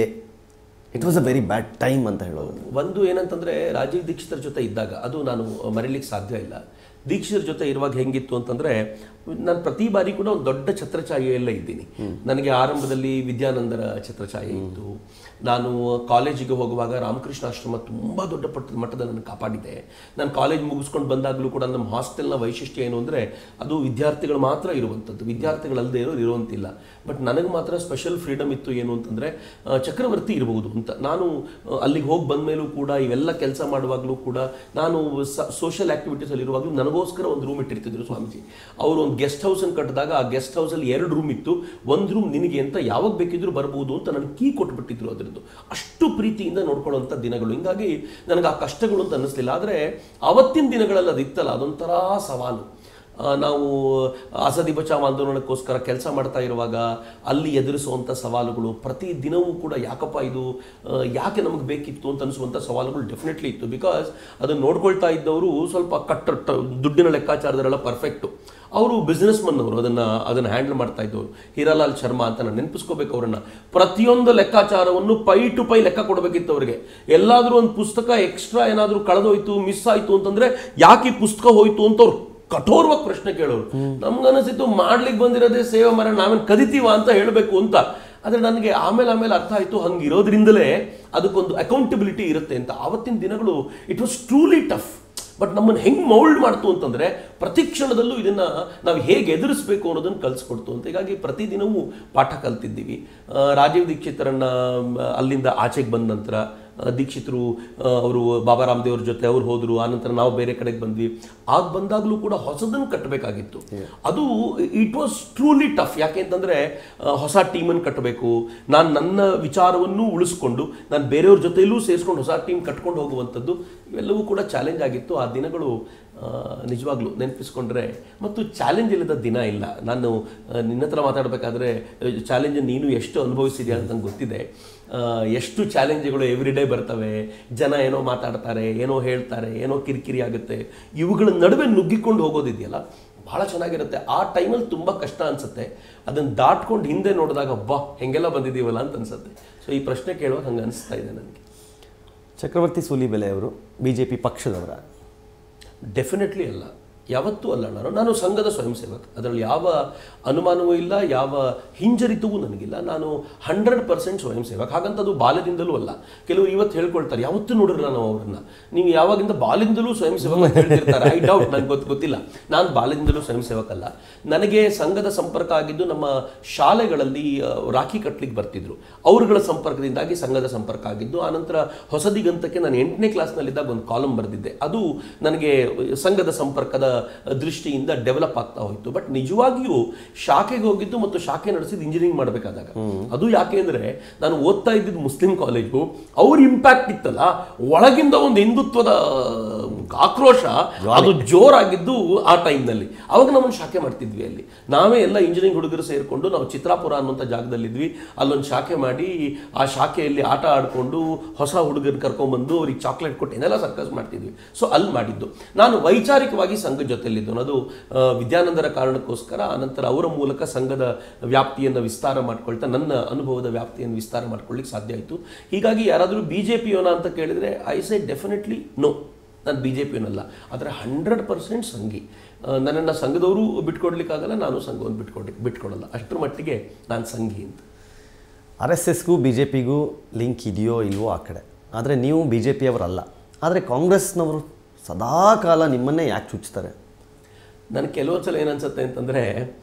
it was a very bad time ಅಂತ ಹೇಳೋದು ಒಂದು ಏನಂತಂದ್ರೆ ರಾಜೀವ್ ದೀಕ್ಷಿತರ ಜೊತೆ ಇದ್ದಾಗ ಅದು ನಾನು ಮರೀಲಿಕ್ಕೆ ಸಾಧ್ಯ ಇಲ್ಲ ದೀಕ್ಷಿತರ ಜೊತೆ ಇರುವಾಗ ಹೆಂಗಿತ್ತು ಅಂತಂದ್ರೆ ನಾನು ಪ್ರತಿ ಬಾರಿ ಕೂಡ ಒಂದು ದೊಡ್ಡ ಛತ್ರಛಾಯೆಯಲ್ಲೇ ಇದ್ದೀನಿ ನನಗೆ ಆರಂಭದಲ್ಲಿ ವಿದ್ಯಾನಂದರ ಛತ್ರಛಾಯೆ ಇತ್ತು ನಾನು ಕಾಲೇಜಿಗೆ ಹೋಗುವಾಗ ರಾಮಕೃಷ್ಣ ಆಶ್ರಮ ತುಂಬ ದೊಡ್ಡ ಪಟ್ಟ ಮಟ್ಟದಲ್ಲಿ ನನ್ನ ಕಾಪಾಡಿದೆ ನಾನು ಕಾಲೇಜ್ ಮುಗಿಸ್ಕೊಂಡು ಬಂದಾಗಲೂ ಕೂಡ ನಮ್ಮ ಹಾಸ್ಟೆಲ್ನ ವೈಶಿಷ್ಟ್ಯ ಏನು ಅಂದರೆ ಅದು ವಿದ್ಯಾರ್ಥಿಗಳು ಮಾತ್ರ ಇರುವಂಥದ್ದು ವಿದ್ಯಾರ್ಥಿಗಳಲ್ಲದೆ ಇರೋರು ಇರುವಂತಿಲ್ಲ ಬಟ್ ನನಗೆ ಮಾತ್ರ ಸ್ಪೆಷಲ್ ಫ್ರೀಡಮ್ ಇತ್ತು ಏನು ಅಂತಂದರೆ ಚಕ್ರವರ್ತಿ ಇರಬಹುದು ಅಂತ ನಾನು ಆ, ಅಲ್ಲಿಗೆ ಹೋಗಿ ಬಂದ ಮೇಲೂ ಕೂಡ ಇವೆಲ್ಲ ಕೆಲಸ ಮಾಡುವಾಗಲೂ ಕೂಡ ನಾನು ಸೋಷಿಯಲ್ ಆ್ಯಕ್ಟಿವಿಟೀಸಲ್ಲಿ ಇರುವಾಗಲೂ ನನಗೋಸ್ಕರ ಒಂದು ರೂಮ್ ಇಟ್ಟಿರ್ತಿದ್ರು ಸ್ವಾಮೀಜಿ ಅವರು ಒಂದು ಗೆಸ್ಟ್ ಹೌಸನ್ನು ಕಟ್ಟಿದಾಗ ಆ ಗೆಸ್ಟ್ ಹೌಸಲ್ಲಿ ಎರಡು ರೂಮ್ ಇತ್ತು ಒಂದು ರೂಮ್ ನಿನಗೆ ಅಂತ ಯಾವಾಗ ಬೇಕಿದ್ರೂ ಬರ್ಬೋದು ಅಂತ ನನಗೆ ಕೀ ಕೊಟ್ಬಿಟ್ಟಿದ್ರು ಅದರದ್ದು ಅಷ್ಟು ಪ್ರೀತಿಯಿಂದ ನೋಡ್ಕೊಳ್ಳುವಂಥ ದಿನಗಳು ಹಿಂಗಾಗಿ ನನಗೆ ಆ ಕಷ್ಟಗಳು ಅಂತ ಅನ್ನಿಸ್ಲಿಲ್ಲ ಆದರೆ ಅವತ್ತಿನ ದಿನಗಳಲ್ಲಿ ಅದಿತ್ತಲ್ಲ ಅದೊಂಥರ ಸವಾಲು ಆ, ನಾವು ಆಸದಿ ಬಚಾವ್ ಆಂದೋಲನಕ್ಕೋಸ್ಕರ ಕೆಲಸ ಮಾಡ್ತಾ ಇರುವಾಗ ಅಲ್ಲಿ ಎದುರಿಸುವಂಥ ಸವಾಲುಗಳು ಪ್ರತಿ ದಿನವೂ ಕೂಡ ಯಾಕಪ್ಪ ಇದು ಆ, ಯಾಕೆ ನಮಗೆ ಬೇಕಿತ್ತು ಅಂತ ಅನಿಸುವಂಥ ಸವಾಲುಗಳು ಡೆಫಿನೆಟ್ಲಿ ಇತ್ತು ಬಿಕಾಸ್ ಅದನ್ನು ನೋಡ್ಕೊಳ್ತಾ ಇದ್ದವರು ಸ್ವಲ್ಪ ಕಟ್ಟ ಟ- ದುಡ್ಡಿನ ಲೆಕ್ಕಾಚಾರದರೆಲ್ಲ ಪರ್ಫೆಕ್ಟು ಅವರು ಬಿಸ್ನೆಸ್ ಮನ್ ಅವರು ಅದನ್ನು ಅದನ್ನು ಹ್ಯಾಂಡಲ್ ಮಾಡ್ತಾ ಇದ್ದವರು ಹೀರಾಲಾಲ್ ಶರ್ಮಾ ಅಂತ ನಾನು ನೆನಪಿಸ್ಕೋಬೇಕು ಅವರನ್ನ ಪ್ರತಿಯೊಂದು ಲೆಕ್ಕಾಚಾರವನ್ನು ಪೈ ಟು ಪೈ ಲೆಕ್ಕ ಕೊಡಬೇಕಿತ್ತು ಅವರಿಗೆ ಎಲ್ಲಾದರೂ ಒಂದು ಪುಸ್ತಕ ಎಕ್ಸ್ಟ್ರಾ ಏನಾದರೂ ಕಳೆದೋಯ್ತು ಮಿಸ್ ಆಯಿತು ಅಂತಂದ್ರೆ ಯಾಕೆ ಈ ಪುಸ್ತಕ ಹೋಯ್ತು ಅಂತ ಅವ್ರು ಕಠೋರವಾಗಿ ಪ್ರಶ್ನೆ ಕೇಳೋರು ನಮ್ಗನಿಸಿತ್ತು ಮಾಡ್ಲಿಕ್ಕೆ ಬಂದಿರೋದೇ ಸೇವೆ ಮರ ನಾವೇನು ಕದಿತೀವ ಅಂತ ಹೇಳಬೇಕು ಅಂತ ಆದರೆ ನನಗೆ ಆಮೇಲೆ ಆಮೇಲೆ ಅರ್ಥ ಆಯಿತು ಹಂಗಿರೋದ್ರಿಂದಲೇ ಅದಕ್ಕೊಂದು ಅಕೌಂಟಬಿಲಿಟಿ ಇರುತ್ತೆ ಅಂತ ಆವತ್ತಿನ ದಿನಗಳು it was truly tough but ನಮ್ಮನ್ನು ಹೆಂಗೆ ಮೌಲ್ಡ್ ಮಾಡ್ತು ಅಂತಂದರೆ ಪ್ರತಿ ಕ್ಷಣದಲ್ಲೂ ಇದನ್ನು ನಾವು ಹೇಗೆ ಎದುರಿಸಬೇಕು ಅನ್ನೋದನ್ನು ಕಲಿಸ್ಕೊಡ್ತು ಅಂತ ಹೀಗಾಗಿ ಪ್ರತಿದಿನವೂ ಪಾಠ ಕಲ್ತಿದ್ದೀವಿ ಆ, ರಾಜೀವ್ ದೀಕ್ಷಿತರನ್ನ ಮ್, ಅಲ್ಲಿಂದ ಆಚೆಗೆ ಬಂದ ನಂತರ ಆ, ದೀಕ್ಷಿತರು ಆ, ಅವರು ಬಾಬಾ ರಾಮದೇವ್ರ ಜೊತೆ ಅವ್ರು ಹೋದರು ಆನಂತರ ನಾವು ಬೇರೆ ಕಡೆಗೆ ಬಂದ್ವಿ ಆಗ ಬಂದಾಗಲೂ ಕೂಡ ಹೊಸದನ್ನು ಕಟ್ಟಬೇಕಾಗಿತ್ತು ಅದು ಇಟ್ ವಾಸ್ ಟ್ರೂಲಿ ಟಫ್ ಯಾಕೆ ಅಂತಂದರೆ ಹೊಸ ಟೀಮನ್ನು ಕಟ್ಟಬೇಕು ನಾನು ನನ್ನ ವಿಚಾರವನ್ನು ಉಳಿಸ್ಕೊಂಡು ನಾನು ಬೇರೆಯವ್ರ ಜೊತೆಯಲ್ಲೂ ಸೇರಿಸ್ಕೊಂಡು ಹೊಸ ಟೀಮ್ ಕಟ್ಕೊಂಡು ಹೋಗುವಂಥದ್ದು ಇವೆಲ್ಲವೂ ಕೂಡ ಚಾಲೆಂಜ್ ಆಗಿತ್ತು ಆ ದಿನಗಳು ಆ, ನಿಜವಾಗ್ಲೂ ನೆನಪಿಸ್ಕೊಂಡ್ರೆ ಮತ್ತು ಚಾಲೆಂಜ್ ಇಲ್ಲದ ದಿನ ಇಲ್ಲ ನಾನು ಆ, ನಿನ್ನ ಹತ್ರ ಮಾತಾಡಬೇಕಾದ್ರೆ ಚಾಲೆಂಜ್ ನೀನು ಎಷ್ಟು ಅನುಭವಿಸಿದ್ಯಾ ಅಂತ ನಂಗೆ ಗೊತ್ತಿದೆ ಆ, ಎಷ್ಟು ಚಾಲೆಂಜ್ಗಳು ಎವ್ರಿ ಡೇ ಬರ್ತವೆ ಜನ ಏನೋ ಮಾತಾಡ್ತಾರೆ ಏನೋ ಹೇಳ್ತಾರೆ ಏನೋ ಕಿರಿಕಿರಿ ಆಗುತ್ತೆ ಇವುಗಳ ನಡುವೆ ನುಗ್ಗಿಕೊಂಡು ಹೋಗೋದಿದೆಯಲ್ಲ ಭಾಳ ಚೆನ್ನಾಗಿರುತ್ತೆ ಆ ಟೈಮಲ್ಲಿ ತುಂಬ ಕಷ್ಟ ಅನಿಸುತ್ತೆ ಅದನ್ನು ದಾಟ್ಕೊಂಡು ಹಿಂದೆ ನೋಡಿದಾಗ ಬಾ ಹೆಂಗೆಲ್ಲ ಬಂದಿದ್ದೀವಲ್ಲ ಅಂತ ಅನ್ಸುತ್ತೆ ಸೊ ಈ ಪ್ರಶ್ನೆ ಕೇಳುವಾಗ ಹಂಗೆ ಅನಿಸ್ತಾ ಇದೆ ನನಗೆ ಚಕ್ರವರ್ತಿ ಸೂಲಿಬೆಲೆ ಅವರು ಬಿ ಜೆ ಪಿ ಪಕ್ಷದವರ ಡೆಫಿನೆಟ್ಲಿ ಅಲ್ಲ ಯಾವತ್ತೂ ಅಲ್ಲ ನಾನು ನಾನು ಸಂಘದ ಸ್ವಯಂ ಸೇವಕ ಅದರಲ್ಲಿ ಯಾವ ಅನುಮಾನವೂ ಇಲ್ಲ ಯಾವ ಹಿಂಜರಿತವೂ ನನಗಿಲ್ಲ ನಾನು ಹಂಡ್ರೆಡ್ ಪರ್ಸೆಂಟ್ ಸ್ವಯಂ ಸೇವಕ ಹಾಗಂತ ಅದು ಬಾಲ್ಯದಿಂದಲೂ ಅಲ್ಲ ಕೆಲವರು ಇವತ್ತು ಹೇಳ್ಕೊಳ್ತಾರೆ ಯಾವತ್ತೂ ನೋಡಿರಲ್ಲ ನಾವು ಅವ್ರನ್ನ ನೀವು ಯಾವಾಗಿಂದ ಬಾಲ್ಯದಿಂದಲೂ ಸ್ವಯಂ ಸೇವಕ ಅಂತ ಹೇಳ್ತಿರ್ತಾರೆ ಐ ಡೌಟ್ ನನಗೆ ಗೊತ್ತು ಗೊತ್ತಿಲ್ಲ ನಾನು ಬಾಲ್ಯದಿಂದಲೂ ಸ್ವಯಂ ಸೇವಕಲ್ಲ ನನಗೆ ಸಂಘದ ಸಂಪರ್ಕ ಆಗಿದ್ದು ನಮ್ಮ ಶಾಲೆಗಳಲ್ಲಿ ಆ, ರಾಖಿ ಕಟ್ಲಿಕ್ಕೆ ಬರ್ತಿದ್ರು ಅವರುಗಳ ಸಂಪರ್ಕದಿಂದಾಗಿ ಸಂಘದ ಸಂಪರ್ಕ ಆಗಿದ್ದು ಆನಂತರ ಹೊಸದಿಗಂತಕ್ಕೆ ನಾನು ಎಂಟನೇ ಕ್ಲಾಸ್ನಲ್ಲಿದ್ದಾಗ ಒಂದು ಕಾಲಮ್ ಬರೆದಿದ್ದೆ ಅದು ನನಗೆ ಸಂಘದ ಸಂಪರ್ಕದ ದೃಷ್ಟಿಯಿಂದ ಡೆವಲಪ್ ಆಗ್ತಾ ಹೋಯಿತು ಬಟ್ ನಿಜವಾಗಿಯೂ ಶಾಖೆಗೆ ಹೋಗಿದ್ದು ಮತ್ತು ಶಾಖೆ ನಡೆಸಿದ್ದು ಇಂಜಿನಿಯರಿಂಗ್ ಮಾಡಬೇಕಾದಾಗ ಅದು ಯಾಕೆ ಅಂದ್ರೆ ನಾನು ಓದ್ತಾ ಇದ್ದಿದ್ದು ಮುಸ್ಲಿಂ ಕಾಲೇಜು ಅವ್ರ ಇಂಪ್ಯಾಕ್ಟ್ ಇತ್ತಲ್ಲ ಒಳಗಿಂದ ಒಂದು ಹಿಂದುತ್ವದ ಆಕ್ರೋಶ ಅದು ಜೋರಾಗಿದ್ದು ಆ ಟೈಮ್ನಲ್ಲಿ ಅವಾಗ ನಮ್ಮನ್ನು ಶಾಖೆ ಮಾಡ್ತಿದ್ವಿ ಅಲ್ಲಿ ನಾವೇ ಎಲ್ಲ ಇಂಜಿನಿಯರಿಂಗ್ ಹುಡುಗರು ಸೇರಿಕೊಂಡು ನಾವು ಚಿತ್ರಾಪುರ ಅನ್ನುವಂಥ ಜಾಗದಲ್ಲಿದ್ವಿ ಅಲ್ಲೊಂದು ಶಾಖೆ ಮಾಡಿ ಆ ಶಾಖೆಯಲ್ಲಿ ಆಟ ಆಡಿಕೊಂಡು ಹೊಸ ಹುಡುಗರನ್ನ ಕರ್ಕೊಂಡ್ಬಂದು ಅವ್ರಿಗೆ ಚಾಕ್ಲೇಟ್ ಕೊಟ್ಟು ಏನೆಲ್ಲ ಸರ್ಕಸ್ ಮಾಡ್ತಿದ್ವಿ ಸೊ ಅಲ್ಲಿ ಮಾಡಿದ್ದು ನಾನು ವೈಚಾರಿಕವಾಗಿ ಸಂಘದ ಜೊತೆಲಿದ್ದು ಅದು ಆ, ವಿದ್ಯಾನಂದರ ಕಾರಣಕ್ಕೋಸ್ಕರ ಅನಂತರ ಅವರ ಮೂಲಕ ಸಂಘದ ವ್ಯಾಪ್ತಿಯನ್ನು ವಿಸ್ತಾರ ಮಾಡ್ಕೊಳ್ತಾ ನನ್ನ ಅನುಭವದ ವ್ಯಾಪ್ತಿಯನ್ನು ವಿಸ್ತಾರ ಮಾಡ್ಕೊಳ್ಳಿಕ್ಕೆ ಸಾಧ್ಯ ಆಯಿತು ಹೀಗಾಗಿ ಯಾರಾದರೂ ಬಿ ಜೆ ಪಿಯೋನ ಅಂತ ಕೇಳಿದರೆ ಐ ಸೆ ಡೆಫಿನೆಟ್ಲಿ ನೋ ನಾನು ಬಿ ಜೆ ಪಿಯನ್ನಲ್ಲ ಆದರೆ ಹಂಡ್ರೆಡ್ ಪರ್ಸೆಂಟ್ ಸಂಘಿ ಆ, ನನ್ನನ್ನು ಸಂಘದವರು ಬಿಟ್ಕೊಡ್ಲಿಕ್ಕಾಗಲ್ಲ ನಾನು ಸಂಘವನ್ನು ಬಿಟ್ಕೊಡ್ಲಿಕ್ಕೆ ಬಿಟ್ಕೊಡಲ್ಲ ಅಷ್ಟರ ಮಟ್ಟಿಗೆ ನಾನು ಸಂಘಿ ಅಂತ ಆರ್ ಎಸ್ ಎಸ್ಗೂ ಬಿ ಜೆ ಪಿಗೂ ಲಿಂಕ್ ಇದೆಯೋ ಇಲ್ವೋ ಆ ಕಡೆ ಆದರೆ ನೀವು ಬಿ ಜೆ ಪಿಯವರಲ್ಲ ಆದರೆ ಕಾಂಗ್ರೆಸ್ನವರು ಸದಾ ಕಾಲ ನಿಮ್ಮನ್ನೇ ಯಾಕೆ ಚುಚ್ತಾರೆ ನನಗೆ ಕೆಲವೊಂದು ಸಲ ಏನನ್ಸುತ್ತೆ ಅಂತಂದರೆ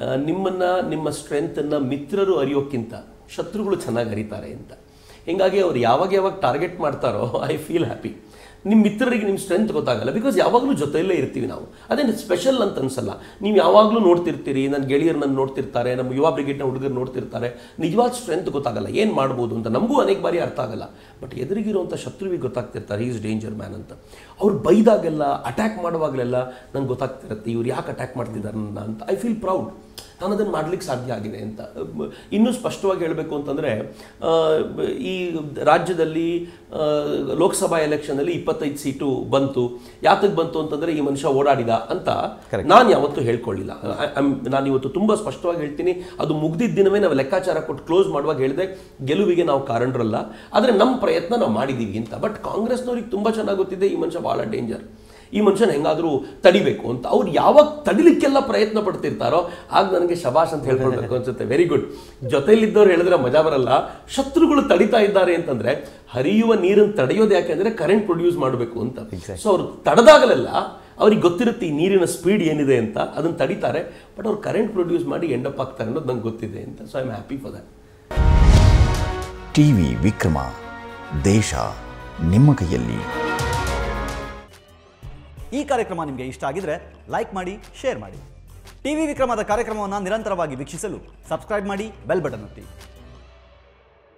ನಿಮ್ಮನ್ನು ನಿಮ್ಮ ಸ್ಟ್ರೆಂತನ್ನು ಮಿತ್ರರು ಅರಿಯೋಕ್ಕಿಂತ ಶತ್ರುಗಳು ಚೆನ್ನಾಗಿ ಅರಿತಾರೆ ಅಂತ ಹಿಂಗಾಗಿ ಅವ್ರು ಯಾವಾಗ ಯಾವಾಗ ಟಾರ್ಗೆಟ್ ಮಾಡ್ತಾರೋ ಐ ಫೀಲ್ ಹ್ಯಾಪಿ ನಿಮ್ಮ ಮಿತ್ರರಿಗೆ ನಿಮ್ಮ ಸ್ಟ್ರೆಂತ್ ಗೊತ್ತಾಗಲ್ಲ ಬಿಕಾಸ್ ಯಾವಾಗಲೂ ಜೊತೆಯಲ್ಲೇ ಇರ್ತೀವಿ ನಾವು ಅದೇನು ಸ್ಪೆಷಲ್ ಅಂತ ಅನ್ಸಲ್ಲ ನೀವು ಯಾವಾಗಲೂ ನೋಡ್ತಿರ್ತೀರಿ ನನ್ನ ಗೆಳೆಯರು ನನ್ನ ನೋಡ್ತಿರ್ತಾರೆ ನಮ್ಮ ಯುವ ಬ್ರಿಗೇಡ್ನ ಹುಡುಗರು ನೋಡ್ತಿರ್ತಾರೆ ನಿಜವಾದ ಸ್ಟ್ರೆಂತ್ ಗೊತ್ತಾಗಲ್ಲ ಏನು ಮಾಡ್ಬೋದು ಅಂತ ನಮಗೂ ಅನೇಕ ಬಾರಿ ಅರ್ಥ ಆಗಲ್ಲ ಬಟ್ ಎದುರಿಗಿರುವಂಥ ಶತ್ರುವಿಗೆ ಗೊತ್ತಾಗ್ತಿರ್ತಾರೆ ಈಸ್ ಡೇಂಜರ್ ಮ್ಯಾನ್ ಅಂತ ಅವ್ರು ಬೈದಾಗೆಲ್ಲ ಅಟ್ಯಾಕ್ ಮಾಡುವಾಗಲೆಲ್ಲ ನಂಗೆ ಗೊತ್ತಾಗ್ತಿರುತ್ತೆ ಇವ್ರು ಯಾಕೆ ಅಟ್ಯಾಕ್ ಮಾಡ್ತಿದ್ದಾರೆ ನನ್ನ ಅಂತ ಐ ಫೀಲ್ ಪ್ರೌಡ್ ನಾನು ಅದನ್ನು ಮಾಡ್ಲಿಕ್ಕೆ ಸಾಧ್ಯ ಆಗಿದೆ ಅಂತ ಮ್, ಇನ್ನೂ ಸ್ಪಷ್ಟವಾಗಿ ಹೇಳಬೇಕು ಅಂತಂದರೆ ಈ ರಾಜ್ಯದಲ್ಲಿ ಆ, ಲೋಕಸಭಾ ಎಲೆಕ್ಷನಲ್ಲಿ ಇಪ್ಪತ್ತೈದು ಸೀಟು ಬಂತು ಯಾತಕ್ಕೆ ಬಂತು ಅಂತಂದರೆ ಈ ಮನುಷ್ಯ ಓಡಾಡಿದ ಅಂತ ನಾನು ಯಾವತ್ತೂ ಹೇಳ್ಕೊಳ್ಳಿಲ್ಲ ನಾನು ಇವತ್ತು ತುಂಬ ಸ್ಪಷ್ಟವಾಗಿ ಹೇಳ್ತೀನಿ ಅದು ಮುಗ್ದಿದ್ದ ದಿನವೇ ನಾವು ಲೆಕ್ಕಾಚಾರ ಕೊಟ್ಟು ಕ್ಲೋಸ್ ಮಾಡುವಾಗ ಹೇಳಿದೆ ಗೆಲುವಿಗೆ ನಾವು ಕಾರಣರಲ್ಲ ಆದರೆ ನಮ್ಮ ಪ್ರಯತ್ನ ನಾವು ಮಾಡಿದ್ದೀವಿ ಅಂತ ಬಟ್ ಕಾಂಗ್ರೆಸ್ನವ್ರಿಗೆ ತುಂಬ ಚೆನ್ನಾಗಿ ಗೊತ್ತಿದೆ ಈ ಮನುಷ್ಯ ಭಾಳ ಡೇಂಜರ್ ಈ ಮನುಷ್ಯನ ಹೆಂಗಾದರೂ ತಡಿಬೇಕು ಅಂತ ಅವ್ರು ಯಾವಾಗ ತಡಿಲಿಕ್ಕೆಲ್ಲ ಪ್ರಯತ್ನ ಪಡ್ತಿರ್ತಾರೋ ಆಗ ನನಗೆ ಶಬಾಷ್ ಅಂತ ಹೇಳ್ಕೊಳ್ಬೇಕು ಅನ್ಸುತ್ತೆ ವೆರಿ ಗುಡ್ ಜೊತೆಯಲ್ಲಿದ್ದವ್ರು ಹೇಳಿದ್ರೆ ಮಜಾ ಬರಲ್ಲ ಶತ್ರುಗಳು ತಡಿತಾ ಇದ್ದಾರೆ ಅಂತಂದ್ರೆ ಹರಿಯುವ ನೀರನ್ನು ತಡೆಯೋದು ಯಾಕೆ ಅಂದ್ರೆ ಕರೆಂಟ್ ಪ್ರೊಡ್ಯೂಸ್ ಮಾಡಬೇಕು ಅಂತ ಸೊ ಅವ್ರು ತಡೆದಾಗಲೆಲ್ಲ ಅವ್ರಿಗೆ ಗೊತ್ತಿರುತ್ತೆ ಈ ನೀರಿನ ಸ್ಪೀಡ್ ಏನಿದೆ ಅಂತ ಅದನ್ನು ತಡಿತಾರೆ ಬಟ್ ಅವ್ರು ಕರೆಂಟ್ ಪ್ರೊಡ್ಯೂಸ್ ಮಾಡಿ ಎಂಡಪ್ ಆಗ್ತಾರೆ ಅನ್ನೋದು ನಂಗೆ ಗೊತ್ತಿದೆ ಅಂತ so I am happy for that TV Vikrama ದೇಶ ನಿಮ್ಮ ಕೈಯಲ್ಲಿ ಈ ಕಾರ್ಯಕ್ರಮ ನಿಮಗೆ ಇಷ್ಟ ಆಗಿದ್ರೆ ಲೈಕ್ ಮಾಡಿ ಶೇರ್ ಮಾಡಿ ಟಿವಿ ವಿಕ್ರಮದ ಕಾರ್ಯಕ್ರಮವನ್ನು ನಿರಂತರವಾಗಿ ವೀಕ್ಷಿಸಲು ಸಬ್ಸ್ಕ್ರೈಬ್ ಮಾಡಿ ಬೆಲ್ ಬಟನ್ ಒತ್ತಿ